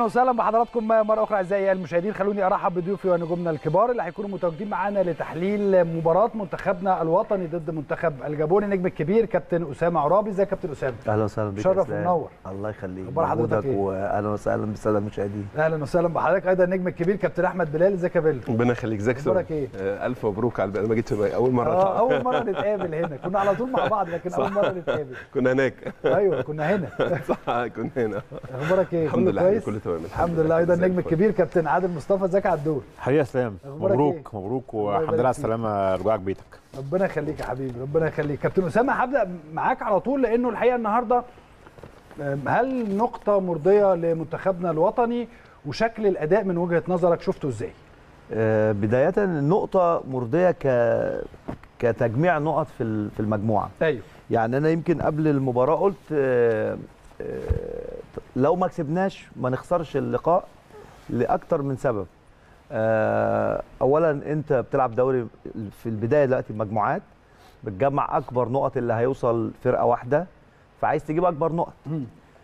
وسهلا بحضراتكم مره اخرى اعزائي المشاهدين خلوني ارحب بضيوفي ونجومنا الكبار اللي هيكونوا متواجدين معانا لتحليل مباراه منتخبنا الوطني ضد منتخب الجابون النجم الكبير كابتن اسامه عرابي ازيك يا كابتن اسامه اهلا وسهلا بك شرف يا إسلام. ومنور. الله يخليك أخبار حضرتك وجودك إيه؟ واهلا وسهلا بالساده المشاهدين اهلا وسهلا بحضرتك ايضا النجم الكبير كابتن احمد بلال ازيك يا بيل ربنا يخليك ازيك يا أخبارك سوري؟ إيه؟ آه، الف مبروك على انا ما جيتش بقى اول مره اه طبعا. اول مره نتقابل هنا كنا على طول مع بعض لكن اول صح. مره نتقابل كنا هناك ايوه كنا هنا صح كنا هنا اخبارك ايه الحمد كله لله كويس كله تمام الحمد لله ايضا زي النجم الفل. الكبير كابتن عادل مصطفى ازيك يا عدول حقيقة اسلام أخبارك مبروك إيه؟ مبروك الله والحمد يبارك لله على فيك. السلامة رجوعك بيتك ربنا يخليك يا حبيبي ربنا يخليك كابتن اسامه هبدا معاك على طول لانه الحقيقه النهارده أم، هل نقطه مرضيه لمنتخبنا الوطني وشكل الاداء من وجهه نظرك شفته ازاي آه، بدايه النقطه مرضيه ك كتجميع نقط في ال- في المجموعه ايوه يعني انا يمكن قبل المباراه قلت آه، آه، لو ما كسبناش ما نخسرش اللقاء لاكتر من سبب آه، اولا انت بتلعب دوري في البدايه دلوقتي مجموعات بتجمع اكبر نقط اللي هيوصل فرقه واحده فعايز تجيب اكبر نقط مم.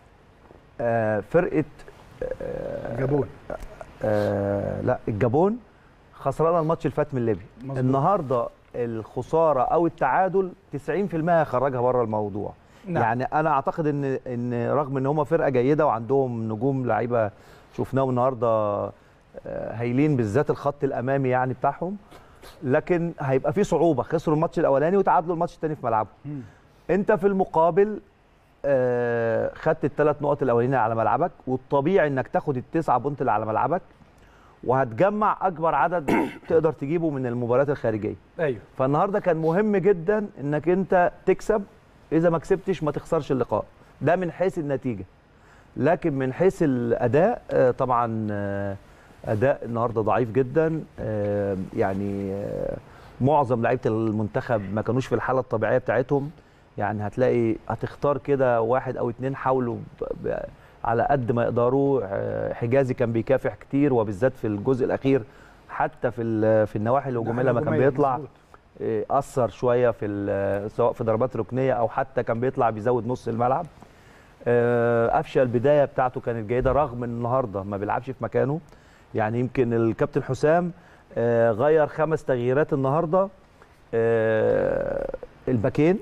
آه، فرقه آه، جابون آه لا الجابون خسرانه الماتش اللي فات من ليبيا مظبوط. النهارده الخساره او التعادل 90% هيخرجها بره الموضوع نعم. نعم. يعني انا اعتقد ان ان رغم ان هم فرقه جيده وعندهم نجوم لعيبه شفناهم النهارده آه، هايلين بالذات الخط الامامي يعني بتاعهم لكن هيبقى في صعوبه خسروا الماتش الاولاني وتعادلوا الماتش الثاني في ملعبهم مم. انت في المقابل آه، خدت الثلاث نقط الاولانيه على ملعبك والطبيعي انك تاخد التسعه بونت اللي على ملعبك وهتجمع اكبر عدد تقدر تجيبه من المباريات الخارجيه ايوه فالنهارده كان مهم جدا انك انت تكسب اذا ما كسبتش ما تخسرش اللقاء ده من حيث النتيجه لكن من حيث الاداء آه، طبعا آه، اداء النهارده ضعيف جدا آه، يعني آه، معظم لعيبه المنتخب ما كانوش في الحاله الطبيعيه بتاعتهم يعني هتلاقي هتختار كده واحد او اتنين حاولوا ب- ب- على قد ما يقدروا آه، حجازي كان بيكافح كتير وبالذات في الجزء الاخير حتى في ال- في النواحي الهجوميه لما كان هجومية، بيطلع مظبوط. إيه، اثر شويه في ال- سواء في ضربات ركنيه او حتى كان بيطلع بيزود نص الملعب آه، قفشه البدايه بتاعته كانت جيده رغم ان النهارده ما بيلعبش في مكانه يعني يمكن الكابتن حسام آه، غير خمس تغييرات النهارده آه، الباكين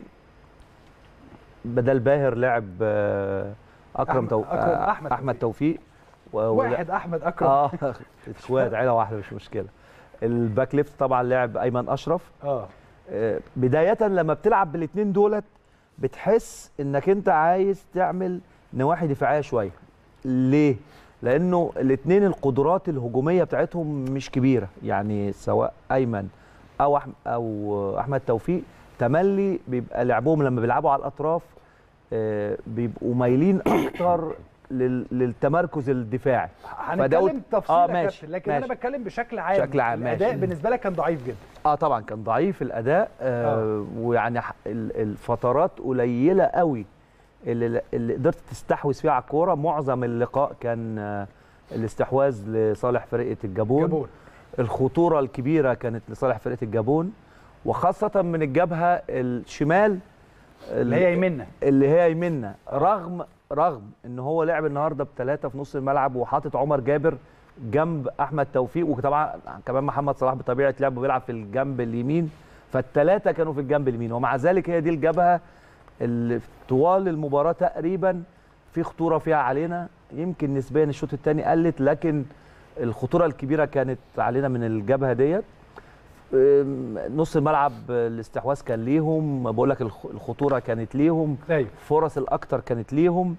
بدل باهر لعب آه، اكرم أحمد- تو... أكرم- آه، أحمد احمد توفيق و- واحد احمد اكرم اه اخوات عيله واحده مش مشكله الباك ليفت طبعا لعب ايمن اشرف اه آه، بدايه لما بتلعب بالاثنين دولت بتحس انك انت عايز تعمل نواحي دفاعيه شويه ليه لانه الاثنين القدرات الهجوميه بتاعتهم مش كبيره يعني سواء ايمن او أحم او احمد توفيق تملي بيبقى لعبهم لما بيلعبوا على الاطراف آه، بيبقوا مايلين اكتر لل- للتمركز الدفاعي فده هنتكلم قلت- تفصيل آه، يا ماشي، كابتن لكن ماشي. انا بتكلم بشكل عام بشكل عام، الاداء ماشي. بالنسبه لك كان ضعيف جدا اه طبعا كان ضعيف الاداء آه ويعني ح- ال- الفترات قليله قوي اللي, اللي قدرت تستحوذ فيها على الكوره معظم اللقاء كان آه الاستحواذ لصالح فرقه الجابون جابون الخطوره الكبيره كانت لصالح فرقه الجابون وخاصه من الجبهه الشمال اللي هي يمنا اللي هي يمنا رغم رغم ان هو لعب النهارده بثلاثه في نص الملعب وحاطط عمر جابر جنب احمد توفيق وطبعا كمان محمد صلاح بطبيعه لعبه بيلعب في الجنب اليمين فالثلاثه كانوا في الجنب اليمين ومع ذلك هي دي الجبهه اللي طوال المباراه تقريبا في خطوره فيها علينا يمكن نسبيا الشوط الثاني قلت لكن الخطوره الكبيره كانت علينا من الجبهه ديت أم، نص الملعب الاستحواذ كان ليهم بقول لك الخ- الخطوره كانت ليهم ايوه فرص الاكتر كانت ليهم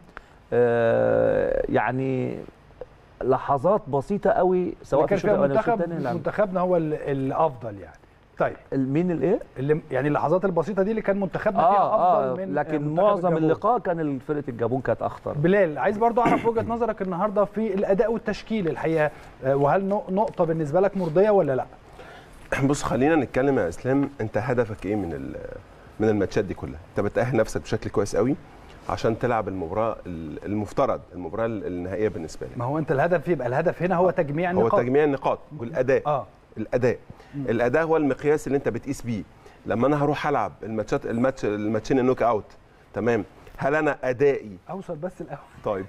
آه، يعني لحظات بسيطه قوي سواء في كان الشوط فيها الاولاني والشوط منتخب الثاني لا منتخبنا هو ال- الافضل يعني طيب مين الايه؟ اللي يعني اللحظات البسيطه دي اللي كان منتخبنا فيها اه افضل اه من لكن منتخب معظم الجابون. اللقاء كان فرقه الجابون كانت اخطر بلال عايز برضو اعرف وجهه نظرك النهارده في الاداء والتشكيل الحقيقه آه، وهل نق- نقطه بالنسبه لك مرضيه ولا لا بص خلينا نتكلم يا اسلام انت هدفك ايه من ال- من الماتشات دي كلها انت بتاهل نفسك بشكل كويس قوي عشان تلعب المباراه ال- المفترض المباراه النهائيه بالنسبه لك ما هو انت الهدف يبقى الهدف هنا هو تجميع هو النقاط تجميع النقاط والاداء اه الاداء الاداء هو المقياس اللي انت بتقيس بيه لما انا هروح العب الماتشات الماتش الماتشين النوك اوت تمام هل انا ادائي اوصل بس الاول طيب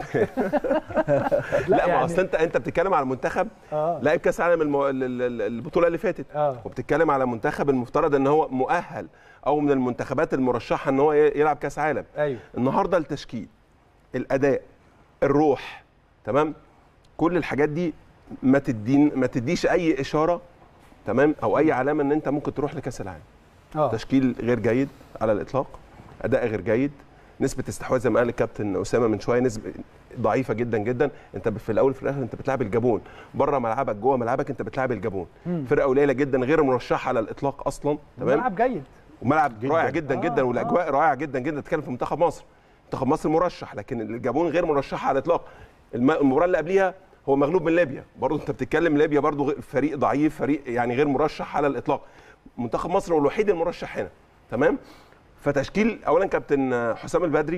لا, ما اصل انت انت بتتكلم على المنتخب اه لاعب كاس العالم المو... ال- ال- ال- البطوله اللي فاتت اه وبتتكلم على منتخب المفترض ان هو مؤهل او من المنتخبات المرشحه ان هو ي- يلعب كاس عالم ايوه النهارده التشكيل الاداء الروح تمام كل الحاجات دي ما تدين ما تديش اي اشاره تمام او اي علامه ان انت ممكن تروح لكاس العالم اه تشكيل غير جيد على الاطلاق اداء غير جيد نسبه استحواذ زي ما قال الكابتن اسامه من شويه نسبه ضعيفه جدا جدا انت في الاول في الاخر انت بتلعب الجابون بره ملعبك جوه ملعبك انت بتلعب الجابون مم. فرقه قليله جدا غير مرشحه على الاطلاق اصلا تمام ملعب جيد وملعب جداً. رائع جدا آه، جدا آه. والاجواء رائعه جدا جدا تتكلم في منتخب مصر منتخب مصر مرشح لكن الجابون غير مرشحه على الاطلاق الم- المباراه اللي قبليها هو مغلوب من ليبيا برضه انت بتتكلم ليبيا برضه غ- فريق ضعيف فريق يعني غير مرشح على الاطلاق منتخب مصر هو الوحيد المرشح هنا تمام فتشكيل اولا كابتن حسام البدري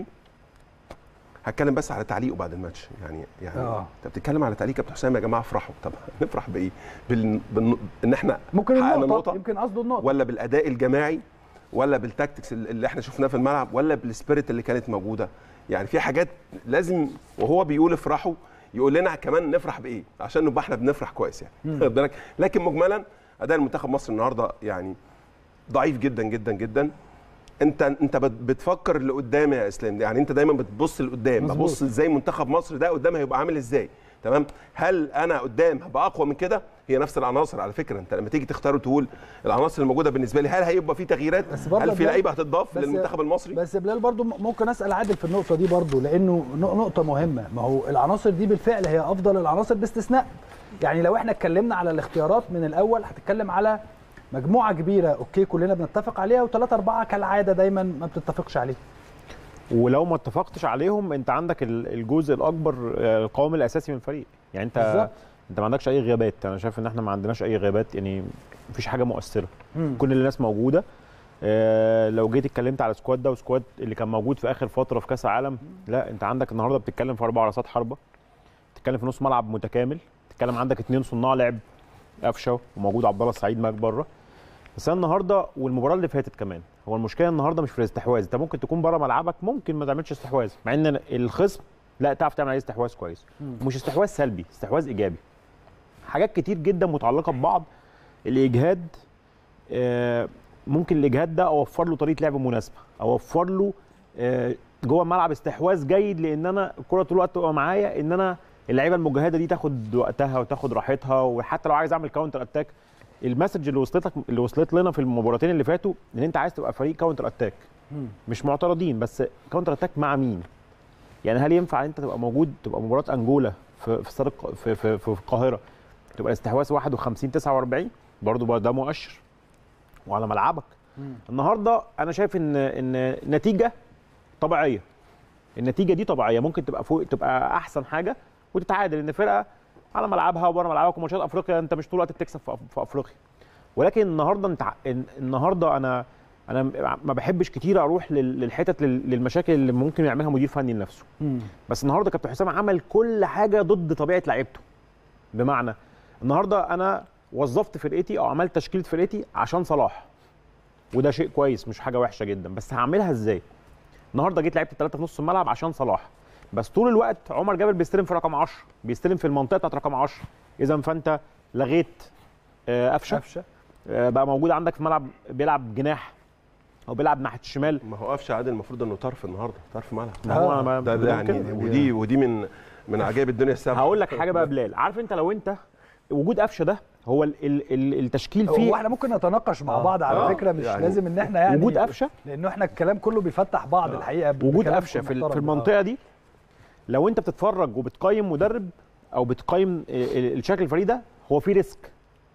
هتكلم بس على تعليقه بعد الماتش يعني يعني آه. انت بتتكلم على تعليق كابتن حسام يا جماعه افرحوا طب نفرح بايه؟ بال... بال... ان احنا ممكن حققنا النقطه يمكن قصده النقطه ولا بالاداء الجماعي ولا بالتاكتكس اللي احنا شفناه في الملعب ولا بالسبيريت اللي كانت موجوده يعني في حاجات لازم وهو بيقول افرحوا يقول لنا كمان نفرح بايه عشان نبقى احنا بنفرح كويس يعني واخد بالك لكن مجملا اداء المنتخب مصر النهارده يعني ضعيف جدا جدا جدا انت انت بت- بتفكر لقدام يا اسلام يعني انت دايما بتبص لقدام مظبوط. ببص ازاي منتخب مصر ده قدام هيبقى عامل ازاي تمام هل انا قدام هبقى اقوى من كده هي نفس العناصر على فكره انت لما تيجي تختار وتقول العناصر الموجوده بالنسبه لي هل هيبقى في تغييرات بس برضه هل في بلال- لعيبه هتضاف بس- للمنتخب المصري بس بلال برضو م- ممكن اسال عادل في النقطه دي برضو لانه ن- نقطه مهمه ما هو العناصر دي بالفعل هي افضل العناصر باستثناء يعني لو احنا اتكلمنا على الاختيارات من الاول هتتكلم على مجموعه كبيره اوكي كلنا بنتفق عليها وثلاثه اربعه كالعاده دايما ما بتتفقش عليها ولو ما اتفقتش عليهم انت عندك ال- الجزء الاكبر آه، القوام الاساسي من الفريق يعني انت بالظبط. انت ما عندكش اي غيابات انا شايف ان احنا ما عندناش اي غيابات يعني مفيش حاجه مؤثره مم. كل الناس موجوده آه، لو جيت اتكلمت على سكواد ده وسكواد اللي كان موجود في اخر فتره في كاس العالم لا انت عندك النهارده بتتكلم في اربع راسات حربه بتتكلم في نص ملعب متكامل بتتكلم عندك اثنين صناع لعب قفشه وموجود عبد الله السعيد معاك بره بس أنا النهارده والمباراه اللي فاتت كمان هو المشكله النهارده مش في الاستحواذ انت ممكن تكون بره ملعبك ممكن ما تعملش استحواذ مع ان الخصم لا تعرف تعمل عليه استحواذ كويس مش استحواذ سلبي استحواذ ايجابي حاجات كتير جدا متعلقه ببعض الاجهاد آه، ممكن الاجهاد ده اوفر له طريقه لعب مناسبه اوفر له آه، جوه الملعب استحواذ جيد لان انا الكره طول الوقت تبقى معايا ان انا اللعيبه المجهده دي تاخد وقتها وتاخد راحتها وحتى لو عايز اعمل كاونتر اتاك المسج اللي وصلت لك اللي وصلت لنا في المباراتين اللي فاتوا ان انت عايز تبقى فريق كاونتر اتاك مم. مش معترضين بس كاونتر اتاك مع مين يعني هل ينفع انت تبقى موجود تبقى مباراه انجولا في في استاد الق- في في, في القاهره تبقى الاستحواذ 51 49 برضه بقى ده مؤشر وعلى ملعبك مم. النهارده انا شايف ان ان نتيجه طبيعيه النتيجه دي طبيعيه ممكن تبقى فوق تبقى احسن حاجه وتتعادل ان فرقه على ملعبها وبره ملعبك وماتشات افريقيا انت مش طول الوقت بتكسب في أف- في افريقيا ولكن النهارده انت ع- الن- النهارده انا انا ما بحبش كتير اروح لل- للحتت لل- للمشاكل اللي ممكن يعملها مدير فني لنفسه مم. بس النهارده كابتن حسام عمل كل حاجه ضد طبيعه لعيبته بمعنى النهارده انا وظفت فرقتي او عملت تشكيله فرقتي عشان صلاح وده شيء كويس مش حاجه وحشه جدا بس هعملها ازاي النهارده جيت لعبت الثلاثه في نص الملعب عشان صلاح بس طول الوقت عمر جابر بيستلم في رقم 10 بيستلم في المنطقه بتاعت رقم 10 اذا فانت لغيت آه، قفشه قفشه آه، بقى موجود عندك في الملعب بيلعب جناح او بيلعب ناحيه الشمال ما هو قفشه عادل المفروض انه طرف النهارده طرف ملعب ما هو آه. ما- ده, ده يعني ممكن. ودي ودي من من عجائب الدنيا السبعه هقول لك حاجه بقى يا بلال عارف انت لو انت وجود قفشه ده هو ال ال ال التشكيل هو فيه احنا ممكن نتناقش مع آه. بعض على آه. فكره مش يعني لازم ان احنا يعني وجود قفشه لانه احنا الكلام كله بيفتح بعض الحقيقه وجود بكلام قفشه في, ال- محترم. في المنطقه دي لو انت بتتفرج وبتقيم مدرب او بتقيم ال- ال- الشكل الفريق ده هو في ريسك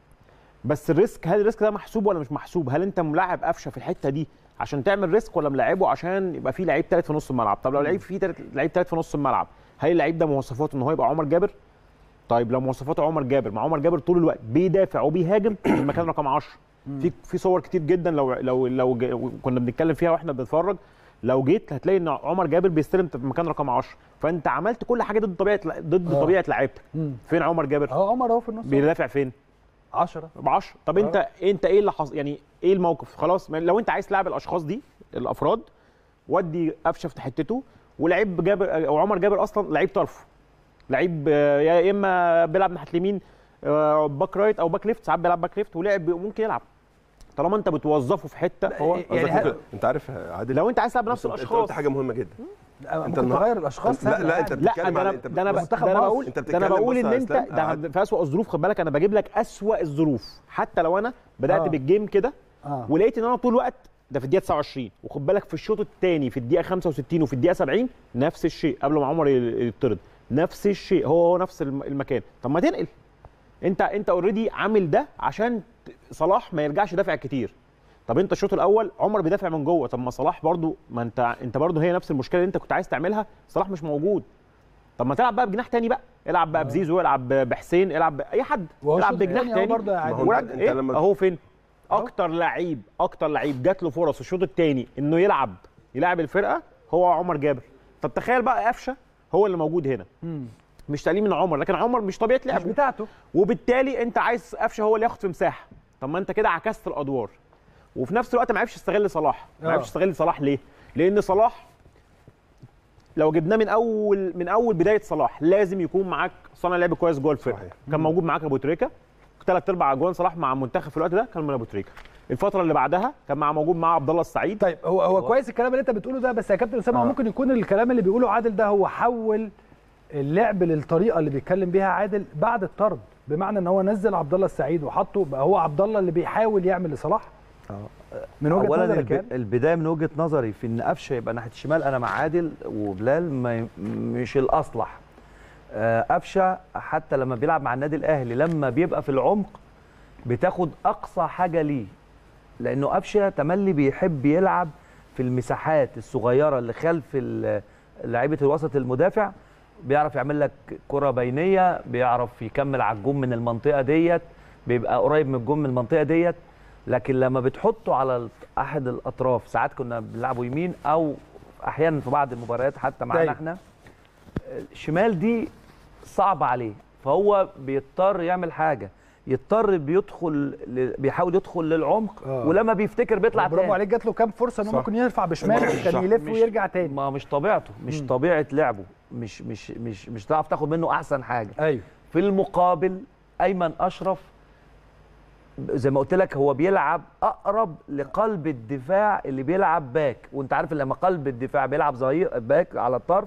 بس الريسك هل الريسك ده محسوب ولا مش محسوب هل انت ملاعب قفشه في الحته دي عشان تعمل ريسك ولا ملاعبه عشان يبقى في لعيب ثالث في نص الملعب طب لو لعيب في تالت لعيب ثالث في نص الملعب هل اللعيب ده مواصفاته ان هو يبقى عمر جابر طيب لو مواصفاته عمر جابر مع عمر جابر طول الوقت بيدافع وبيهاجم في المكان رقم 10 في في صور كتير جدا لو لو لو ج- كنا بنتكلم فيها واحنا بنتفرج لو جيت هتلاقي ان عمر جابر بيستلم في مكان رقم 10 فانت عملت كل حاجه ضد طبيعه ضد آه. طبيعه لعيبتك مم. فين عمر جابر اهو عمر اهو في النص بيدافع فين 10 ب 10 طب انت انت ايه اللي حصل يعني ايه الموقف خلاص ما- لو انت عايز تلعب الاشخاص دي الافراد ودي قفشه في حتته ولعيب جابر او عمر جابر اصلا لعيب طرف لعيب آه، يا اما بيلعب ناحيه اليمين آه، باك رايت او باك ليفت ساعات بيلعب باك ليفت ولعب ممكن يلعب طالما انت بتوظفه في حته هو يعني قصدك هل- ممكن- انت عارف يا عادل لو انت عايز تلعب نفس انت الاشخاص قلت حاجه مهمه جدا ممكن النهار- تغير الاشخاص لا سهلة لا انت يعني. لا بتتكلم ده عن انا انت ده انا منتخب ده انا مصر. بقول انت ده انا بتتكلم بقول بص ان يا انت اسلام، ده آه. في اسوء الظروف خد بالك انا بجيب لك اسوء الظروف حتى لو انا بدات آه. بالجيم كده اه ولقيت ان انا طول الوقت ده في الدقيقه 29 وخد بالك في الشوط الثاني في الدقيقه 65 وفي الدقيقه 70 نفس الشيء قبل ما عمر ي- يطرد نفس الشيء هو هو نفس الم- المكان طب ما تنقل انت انت اوريدي عامل ده عشان ت- صلاح ما يرجعش يدافع كتير طب انت الشوط الاول عمر بيدافع من جوه طب ما صلاح برضو ما انت انت برضو هي نفس المشكله اللي انت كنت عايز تعملها صلاح مش موجود طب ما تلعب بقى بجناح تاني بقى العب بقى بزيزو العب بحسين العب باي حد وهو العب الشوط بجناح التاني اهو تاني برضه عادي. ما هو ورد انت إيه؟ لما- اهو فين اكتر لعيب اكتر لعيب جات له فرص الشوط الثاني انه يلعب يلعب الفرقه هو عمر جابر طب تخيل بقى قفشه هو اللي موجود هنا مم. مش تقليل من عمر لكن عمر مش طبيعه مش لعبه بتاعته وبالتالي انت عايز قفشه هو اللي ياخد في مساحه طب ما انت كده عكست الادوار وفي نفس الوقت ما عرفش يستغل صلاح ما آه. عرفش يستغل صلاح ليه لان صلاح لو جبناه من اول من اول بدايه صلاح لازم يكون معاك صانع لعب كويس جوه الفرقه صحيح. كان موجود معاك ابو تريكه ثلاث ارباع اجوان صلاح مع المنتخب في الوقت ده كان من ابو تريكه الفتره اللي بعدها كان مع موجود معاه عبد الله السعيد طيب هو هو كويس الكلام اللي انت بتقوله ده بس يا كابتن اسامه هو آه. ممكن يكون الكلام اللي بيقوله عادل ده هو حول اللعب للطريقه اللي بيتكلم بيها عادل بعد الطرد بمعنى ان هو نزل عبد الله السعيد وحطه بقى هو عبد الله اللي بيحاول يعمل لصلاح من وجهه اولا نظرك الب... يعني البدايه من وجهه نظري في ان قفشه يبقى ناحيه الشمال انا مع عادل وبلال ما ي... مش الاصلح آه، قفشه حتى لما بيلعب مع النادي الاهلي لما بيبقى في العمق بتاخد اقصى حاجه ليه لانه قفشه تملي بيحب يلعب في المساحات الصغيره اللي خلف ال- لعيبه الوسط المدافع بيعرف يعمل لك كره بينيه بيعرف يكمل على الجون من المنطقه ديت بيبقى قريب من الجون من المنطقه ديت لكن لما بتحطه على ال- احد الاطراف ساعات كنا بنلعبه يمين او احيانا في بعض المباريات حتى معانا أيوة. احنا الشمال دي صعبه عليه فهو بيضطر يعمل حاجه يضطر بيدخل ل- بيحاول يدخل للعمق آه. ولما بيفتكر بيطلع برافو تاني عليك جات له كام فرصه انه صح. ممكن يرفع بشماله صح. كان يلف مش- ويرجع تاني ما مش طبيعته مش مم. طبيعه لعبه مش مش مش مش تعرف تاخد منه احسن حاجه ايوه في المقابل ايمن اشرف زي ما قلت لك هو بيلعب اقرب لقلب الدفاع اللي بيلعب باك وانت عارف لما قلب الدفاع بيلعب ظهير باك على الطرف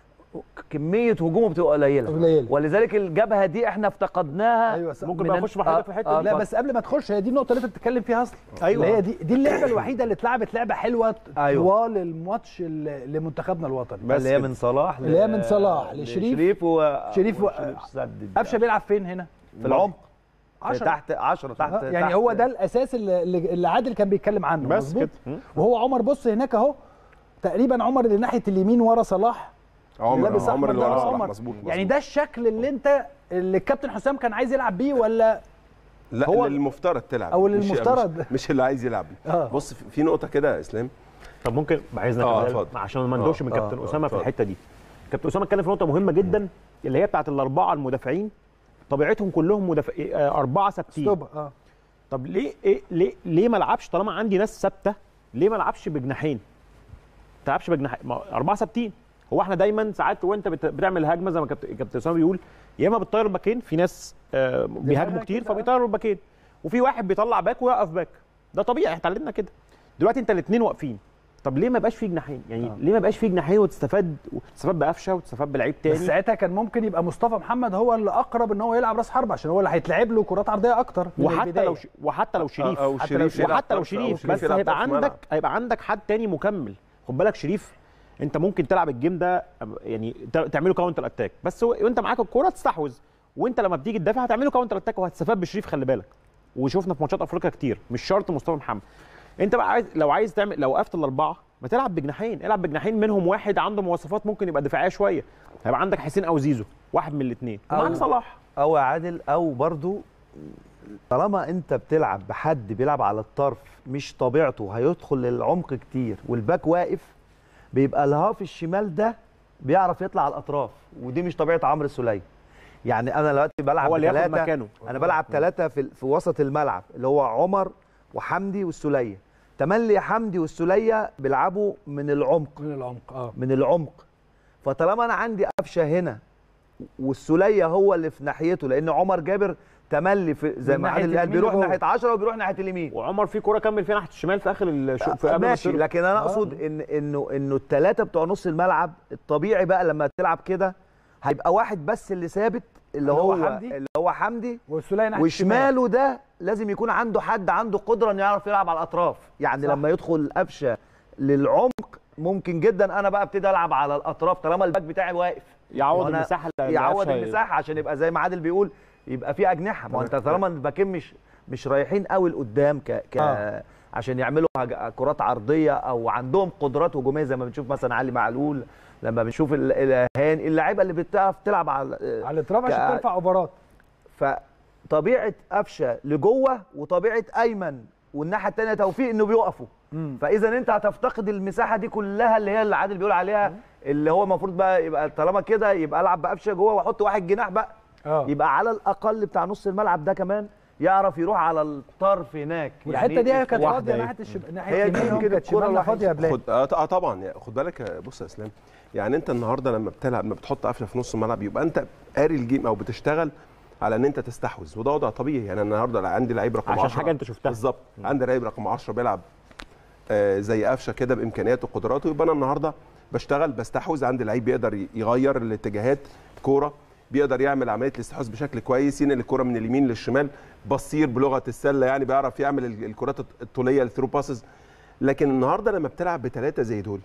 كميه هجومه بتبقى قليله قليلة. ولذلك الجبهه دي احنا افتقدناها ايوه صح. ممكن من بقى ال- اخش مع حضرتك في الحته آه، دي لا اتفضل. بس قبل ما تخش هي دي النقطه اللي انت بتتكلم فيها اصلا أيوة. اللي هي دي دي اللعبه الوحيده اللي اتلعبت لعبه حلوه أيوة. طوال الماتش ال- لمنتخبنا الوطني بس اللي هي كده. من صلاح ل- اللي هي من صلاح لشريف. شريف و شريف و- سدد قفشه بيلعب فين هنا في العمق 10 تحت 10 تحت آه، يعني تحت- هو ده الاساس اللي, اللي عادل كان بيتكلم عنه بس مظبوط كده. م. وهو عمر بص هناك اهو تقريبا عمر اللي ناحيه اليمين ورا صلاح عمر لابس عمر أحمر اللي ده ورا هو صلاح عمر. مظبوط يعني مظبوط. ده الشكل اللي انت اللي الكابتن حسام كان عايز يلعب بيه ولا لا هو- هو اللي المفترض تلعب أو اللي مش- المفترض. مش, مش اللي عايز يلعب آه. بص في في نقطه كده يا اسلام طب ممكن عايزنا آه، كمان اتفضل. عشان ما ندوش آه، من آه، كابتن آه، اسامه في اتفضل. الحته دي كابتن اسامه اتكلم في نقطه مهمه جدا اللي هي بتاعت الاربعه المدافعين طبيعتهم كلهم مدافع آه، اربعه ثابتين ستوب اه طب ليه إيه ليه ليه ما العبش طالما عندي ناس ثابته ليه ما العبش بجناحين؟ ما تلعبش بجناحين ما اربعه ثابتين هو احنا دايما ساعات وانت بت- بتعمل هجمه زي ما كابتن كابتن اسامه بيقول يا اما بتطير الباكين في ناس آه، بيهاجموا دماغك كتير كده، آه. فبيطيروا الباكين وفي واحد بيطلع باك ويقف باك ده طبيعي احنا اتعلمنا كده دلوقتي انت الاثنين واقفين طب ليه ما يبقاش في جناحين يعني آه. ليه ما يبقاش في جناحين وتستفاد وتستفاد بقفشه وتستفاد بلعيب بس تاني ساعتها كان ممكن يبقى مصطفى محمد هو اللي اقرب ان هو يلعب راس حرب عشان هو اللي هيتلعب له كرات عرضيه اكتر من وحتى البداية. لو ش... وحتى لو شريف أو حتى شريف لو- يلعب وحتى لو طرف، أو شريف شريف بس يلعب هيبقى طرف عندك ملعب. هيبقى عندك حد تاني مكمل خد بالك شريف انت ممكن تلعب الجيم ده يعني ت- تعمله كاونتر اتاك بس هو- وانت معاك الكوره تستحوذ وانت لما بتيجي تدافع هتعمله كاونتر اتاك وهتستفاد بشريف خلي بالك وشفنا في ماتشات افريقيا كتير مش شرط مصطفى محمد انت بقى عايز لو عايز تعمل لو وقفت الاربعه ما تلعب بجناحين العب بجناحين منهم واحد عنده مواصفات ممكن يبقى دفاعيه شويه هيبقى عندك حسين او زيزو واحد من الاثنين ومعاك أو- صلاح او يا عادل او برضو طالما انت بتلعب بحد بيلعب على الطرف مش طبيعته هيدخل للعمق كتير والباك واقف بيبقى الهاف الشمال ده بيعرف يطلع على الاطراف ودي مش طبيعه عمرو السوليه يعني انا دلوقتي بلعب هو اللي ياخد بثلاثة- مكانه انا بلعب ثلاثه في, في وسط الملعب اللي هو عمر وحمدي والسوليه تملي حمدي والسوليه بيلعبوا من العمق من العمق اه من العمق فطالما انا عندي قفشه هنا والسوليه هو اللي في ناحيته لان عمر جابر تملي في زي من ما ناحية عادل قال اليمين بيروح لجوه. ناحيه 10 وبيروح ناحيه اليمين وعمر في كوره كمل فيها ناحيه الشمال في اخر الشو... في قبل ما ماشي يصير. لكن انا اقصد ان انه انه الثلاثه بتوع نص الملعب الطبيعي بقى لما تلعب كده هيبقى واحد بس اللي ثابت اللي اللي هو هو حمدي. اللي هو حمدي والسوليه ناحيه الشمال. وشماله ده لازم يكون عنده حد عنده قدره انه يعرف يلعب على الاطراف يعني صح. صح. لما يدخل قفشه للعمق ممكن جدا انا بقى ابتدي العب على الاطراف طالما الباك بتاعي واقف يعوض وأنا- المساحه اللي يعوض قفشة- المساحه عشان يبقى زي ما عادل بيقول يبقى في اجنحه ما هو انت طالما الباكين مش مش رايحين قوي لقدام ك, ك آه. عشان يعملوا هج- كرات عرضيه او عندهم قدرات هجوميه زي ما بنشوف مثلا علي معلول لما بنشوف ال- الهان اللعيبه اللي بتعرف تلعب على على الاطراف عشان ك- ترفع اوفرات فطبيعه قفشه لجوه وطبيعه ايمن والناحيه الثانيه توفيق انه بيقفوا فاذا انت هتفتقد المساحه دي كلها اللي هي اللي عادل بيقول عليها اللي هو المفروض بقى يبقى طالما كده يبقى العب بقفشه جوه واحط واحد جناح بقى اه يبقى على الاقل بتاع نص الملعب ده كمان يعرف يروح على الطرف هناك والحته دي هي كانت واحدة فاضيه اهي. ناحيه الشم... ناحيه هي دي اليمين يمكن كانت الكرة شمالنا الوحيدة. فاضيه يا بلال خد اه ط- آه طبعا يا- خد بالك يا- بص يا اسلام يعني انت النهارده لما بتلعب لما بتحط قفشه في نص الملعب يبقى انت قاري الجيم او بتشتغل على ان انت تستحوذ وده وضع طبيعي يعني انا النهارده عندي لعيب رقم 10 عشان حاجه انت شفتها بالظبط عندي لعيب رقم 10 بيلعب آه زي قفشه كده بامكانياته وقدراته يبقى انا النهارده بشتغل بستحوذ عندي لعيب بيقدر ي- يغير الاتجاهات كوره بيقدر يعمل عمليه الاستحواذ بشكل كويس ينقل الكوره من اليمين للشمال بصير بلغه السله يعني بيعرف يعمل ال- الكرات الط- الطوليه الثرو باسز لكن النهارده لما بتلعب بثلاثه زي دول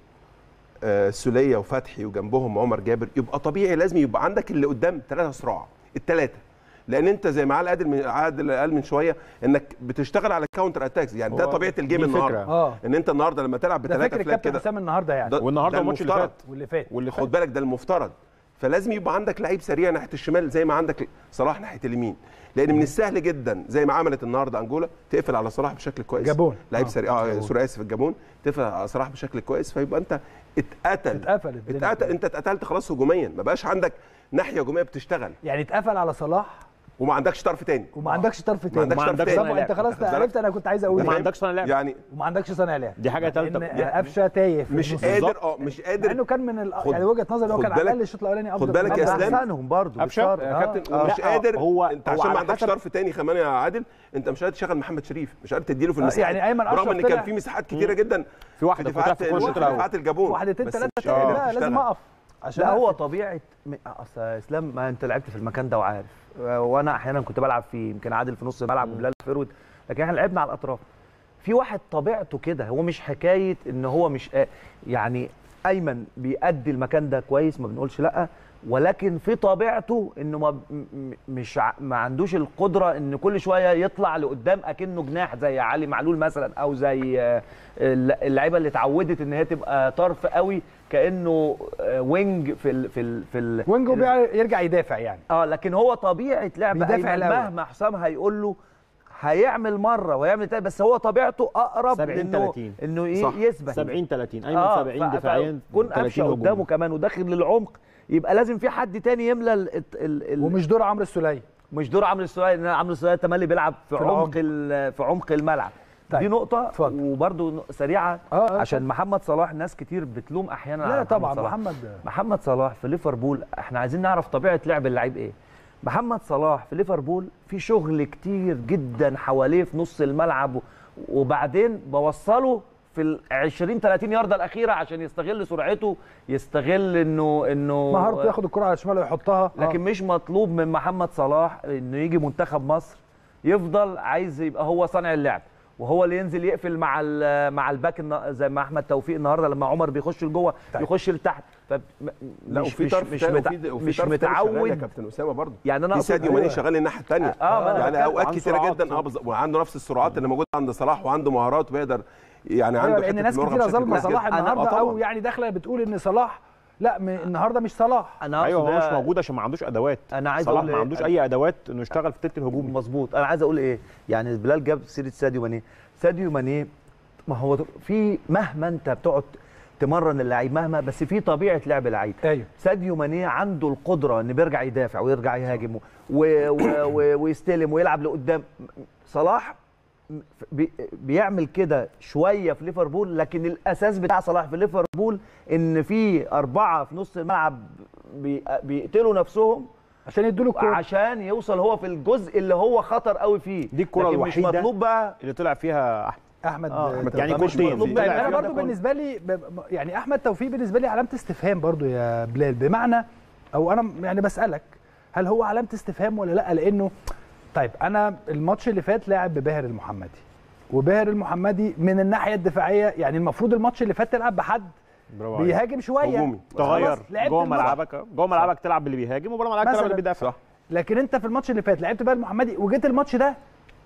آه، سوليه وفتحي وجنبهم عمر جابر يبقى طبيعي لازم يبقى عندك اللي قدام ثلاثه صراع الثلاثه لان انت زي ما عادل قال من عادل قال من شويه انك بتشتغل على الكاونتر اتاكس يعني ده هو طبيعه الجيم دي النهارده فكرة. اه ان انت النهارده لما تلعب ده بثلاثه فكر فلات الكابتن كده حسام النهارده يعني ده- والنهارده ده الماتش اللي المفترض. فات واللي فات واللي خد فات بالك ده المفترض فلازم يبقى عندك لعيب سريع ناحيه الشمال زي ما عندك صلاح ناحيه اليمين لان من السهل جدا زي ما عملت النهارده انجولا تقفل على صلاح بشكل كويس جابون. لعيب آه. سريع اه سوري اسف الجابون تقفل على صلاح بشكل كويس فيبقى انت اتقتل اتقفلت الدنيا. اتقتل انت اتقتلت خلاص هجوميا ما بقاش عندك ناحيه هجوميه بتشتغل يعني اتقفل على صلاح وما عندكش طرف تاني وما عندكش طرف تاني عندكش ما طرف عندكش تاني صانع انت خلاص واخد بالك؟ عرفت انا كنت عايز اقول وما ايه عندكش صانع لعب يعني وما عندكش صانع لعب دي حاجه ثالثه لان قفشه تايه في مش النص. قادر اه مش مع قادر انه كان من ال... خد- يعني وجهه نظري هو خد كان على بالك- الاقل الشوط الاولاني افضل خد بالك من يا ده. اسلام. احسنهم برضه قفشة؟ بالشرط. يا آه. كابتن آه. ومش لا، قادر هو- انت هو عشان ما على عندكش حسب- طرف تاني كمان يا عادل انت مش قادر تشغل محمد شريف مش قادر تديله في آه، المساحات يعني أيمن أشرف رغم ان طلع- كان في مساحات كتيره جدا في واحده دفاعات فتحت في كل الشوط الاول دفاعات الجابون واحدتين بس ثلاثه مش تاني قادر لا لازم تشتغل. اقف عشان لا هو أقفل. طبيعه م- اصل يا اسلام ما انت لعبت في المكان ده وعارف وانا احيانا كنت بلعب فيه يمكن عادل في نص الملعب وبلال فيرود لكن احنا لعبنا على الاطراف في واحد طبيعته كده هو مش حكايه ان هو مش آه، يعني ايمن بيأدي المكان ده كويس ما بنقولش لا ولكن في طبيعته انه ما م- م- مش ع- ما عندوش القدره ان كل شويه يطلع لقدام اكنه جناح زي علي معلول مثلا او زي آه، الل- اللعيبه اللي اتعودت ان هي تبقى طرف قوي كانه آه، وينج في ال في ال في ال وينجو بيع- يرجع يدافع يعني اه لكن هو طبيعه لعب بيدافع ايمن الأول. مهما حسام هيقول له هيعمل مره ويعمل تاني بس هو طبيعته اقرب 70 انه 30. انه ي- صح. يثبت 70 30 ايمن آه 70 ف- دفاعيا فكون قفشه 30 قدامه هجوميا. كمان وداخل للعمق يبقى لازم في حد تاني يملى ال ال ال ومش دور عمرو السوليه مش دور عمرو السوليه لان عمرو السوليه تملي بيلعب في, في عمق العمق. ال- في عمق الملعب طيب، دي نقطة اتفضل. وبرده سريعة آه، آه، عشان محمد صلاح ناس كتير بتلوم أحيانا على لا محمد طبعا صلاح. محمد محمد صلاح في ليفربول احنا عايزين نعرف طبيعه لعب اللعيب ايه محمد صلاح في ليفربول في شغل كتير جدا حواليه في نص الملعب و- وبعدين بوصله في ال 20 30 يارده الاخيره عشان يستغل سرعته يستغل انه انه مهارته ياخد الكره على شماله ويحطها لكن مش مطلوب من محمد صلاح انه يجي منتخب مصر يفضل عايز يبقى هو صانع اللعب وهو اللي ينزل يقفل مع ال- مع الباك النا- زي ما احمد توفيق النهارده لما عمر بيخش لجوه طيب. يخش لتحت ف لا مش وفي مش طرف مش, تاني متع... وفي- وفي مش طرف تاني شغال يا متعود كابتن اسامه برضه يعني انا في اقصد ساديو ماني أيوة. شغال الناحيه الثانيه آه، ما أنا يعني بتكلم اوقات عن كتيره سرعات. جدا اه بالظبط وعنده نفس السرعات اللي موجوده عند صلاح وعنده مهارات ويقدر يعني عنده ايوه لان حتة ناس المراوغة كتيره بشكل ظالمه كويس صلاح جداً. النهارده آه، او طبعاً. يعني داخله بتقول ان صلاح لا م- النهارده مش صلاح انا ايوه هو أقصد مش ده- موجود عشان ما عندوش ادوات انا عايز صلاح اقول ما إيه؟ عندوش اي ادوات انه يشتغل في التلت الهجومي مظبوط انا عايز اقول ايه يعني بلال جاب سيره ساديو ماني ساديو ماني ما هو في مهما انت بتقعد تمرن اللعيب مهما بس في طبيعه لعب لعيب ايوه ساديو ماني عنده القدره ان بيرجع يدافع ويرجع يهاجم و... و... و... ويستلم ويلعب لقدام صلاح بي بيعمل كده شويه في ليفربول لكن الاساس بتاع صلاح في ليفربول ان في اربعه في نص الملعب بي بيقتلوا نفسهم عشان يدوا له الكوره عشان يوصل هو في الجزء اللي هو خطر قوي فيه دي الكرة لكن الوحيدة مش مطلوب بقى اللي طلع فيها احمد احمد آه، توفيق. يعني طب مش كورتين. مطلوب طلع بقى انا الكلام برضو ده كله. بالنسبه لي ب- يعني احمد توفيق بالنسبه لي علامه استفهام برضو يا بلال بمعنى او انا يعني بسالك هل هو علامه استفهام ولا لا لانه طيب انا الماتش اللي فات لاعب بباهر المحمدي وباهر المحمدي من الناحيه الدفاعيه يعني المفروض الماتش اللي فات تلعب بحد برافو عليك. بيهاجم شويه هجومي. تغير خلاص، لعبت جوه الماتش. ملعبك جوه ملعبك تلعب باللي بيهاجم وبره ملعبك تلعب مثلاً. باللي بيدافع صح لكن انت في الماتش اللي فات لعبت بقى المحمدي وجيت الماتش ده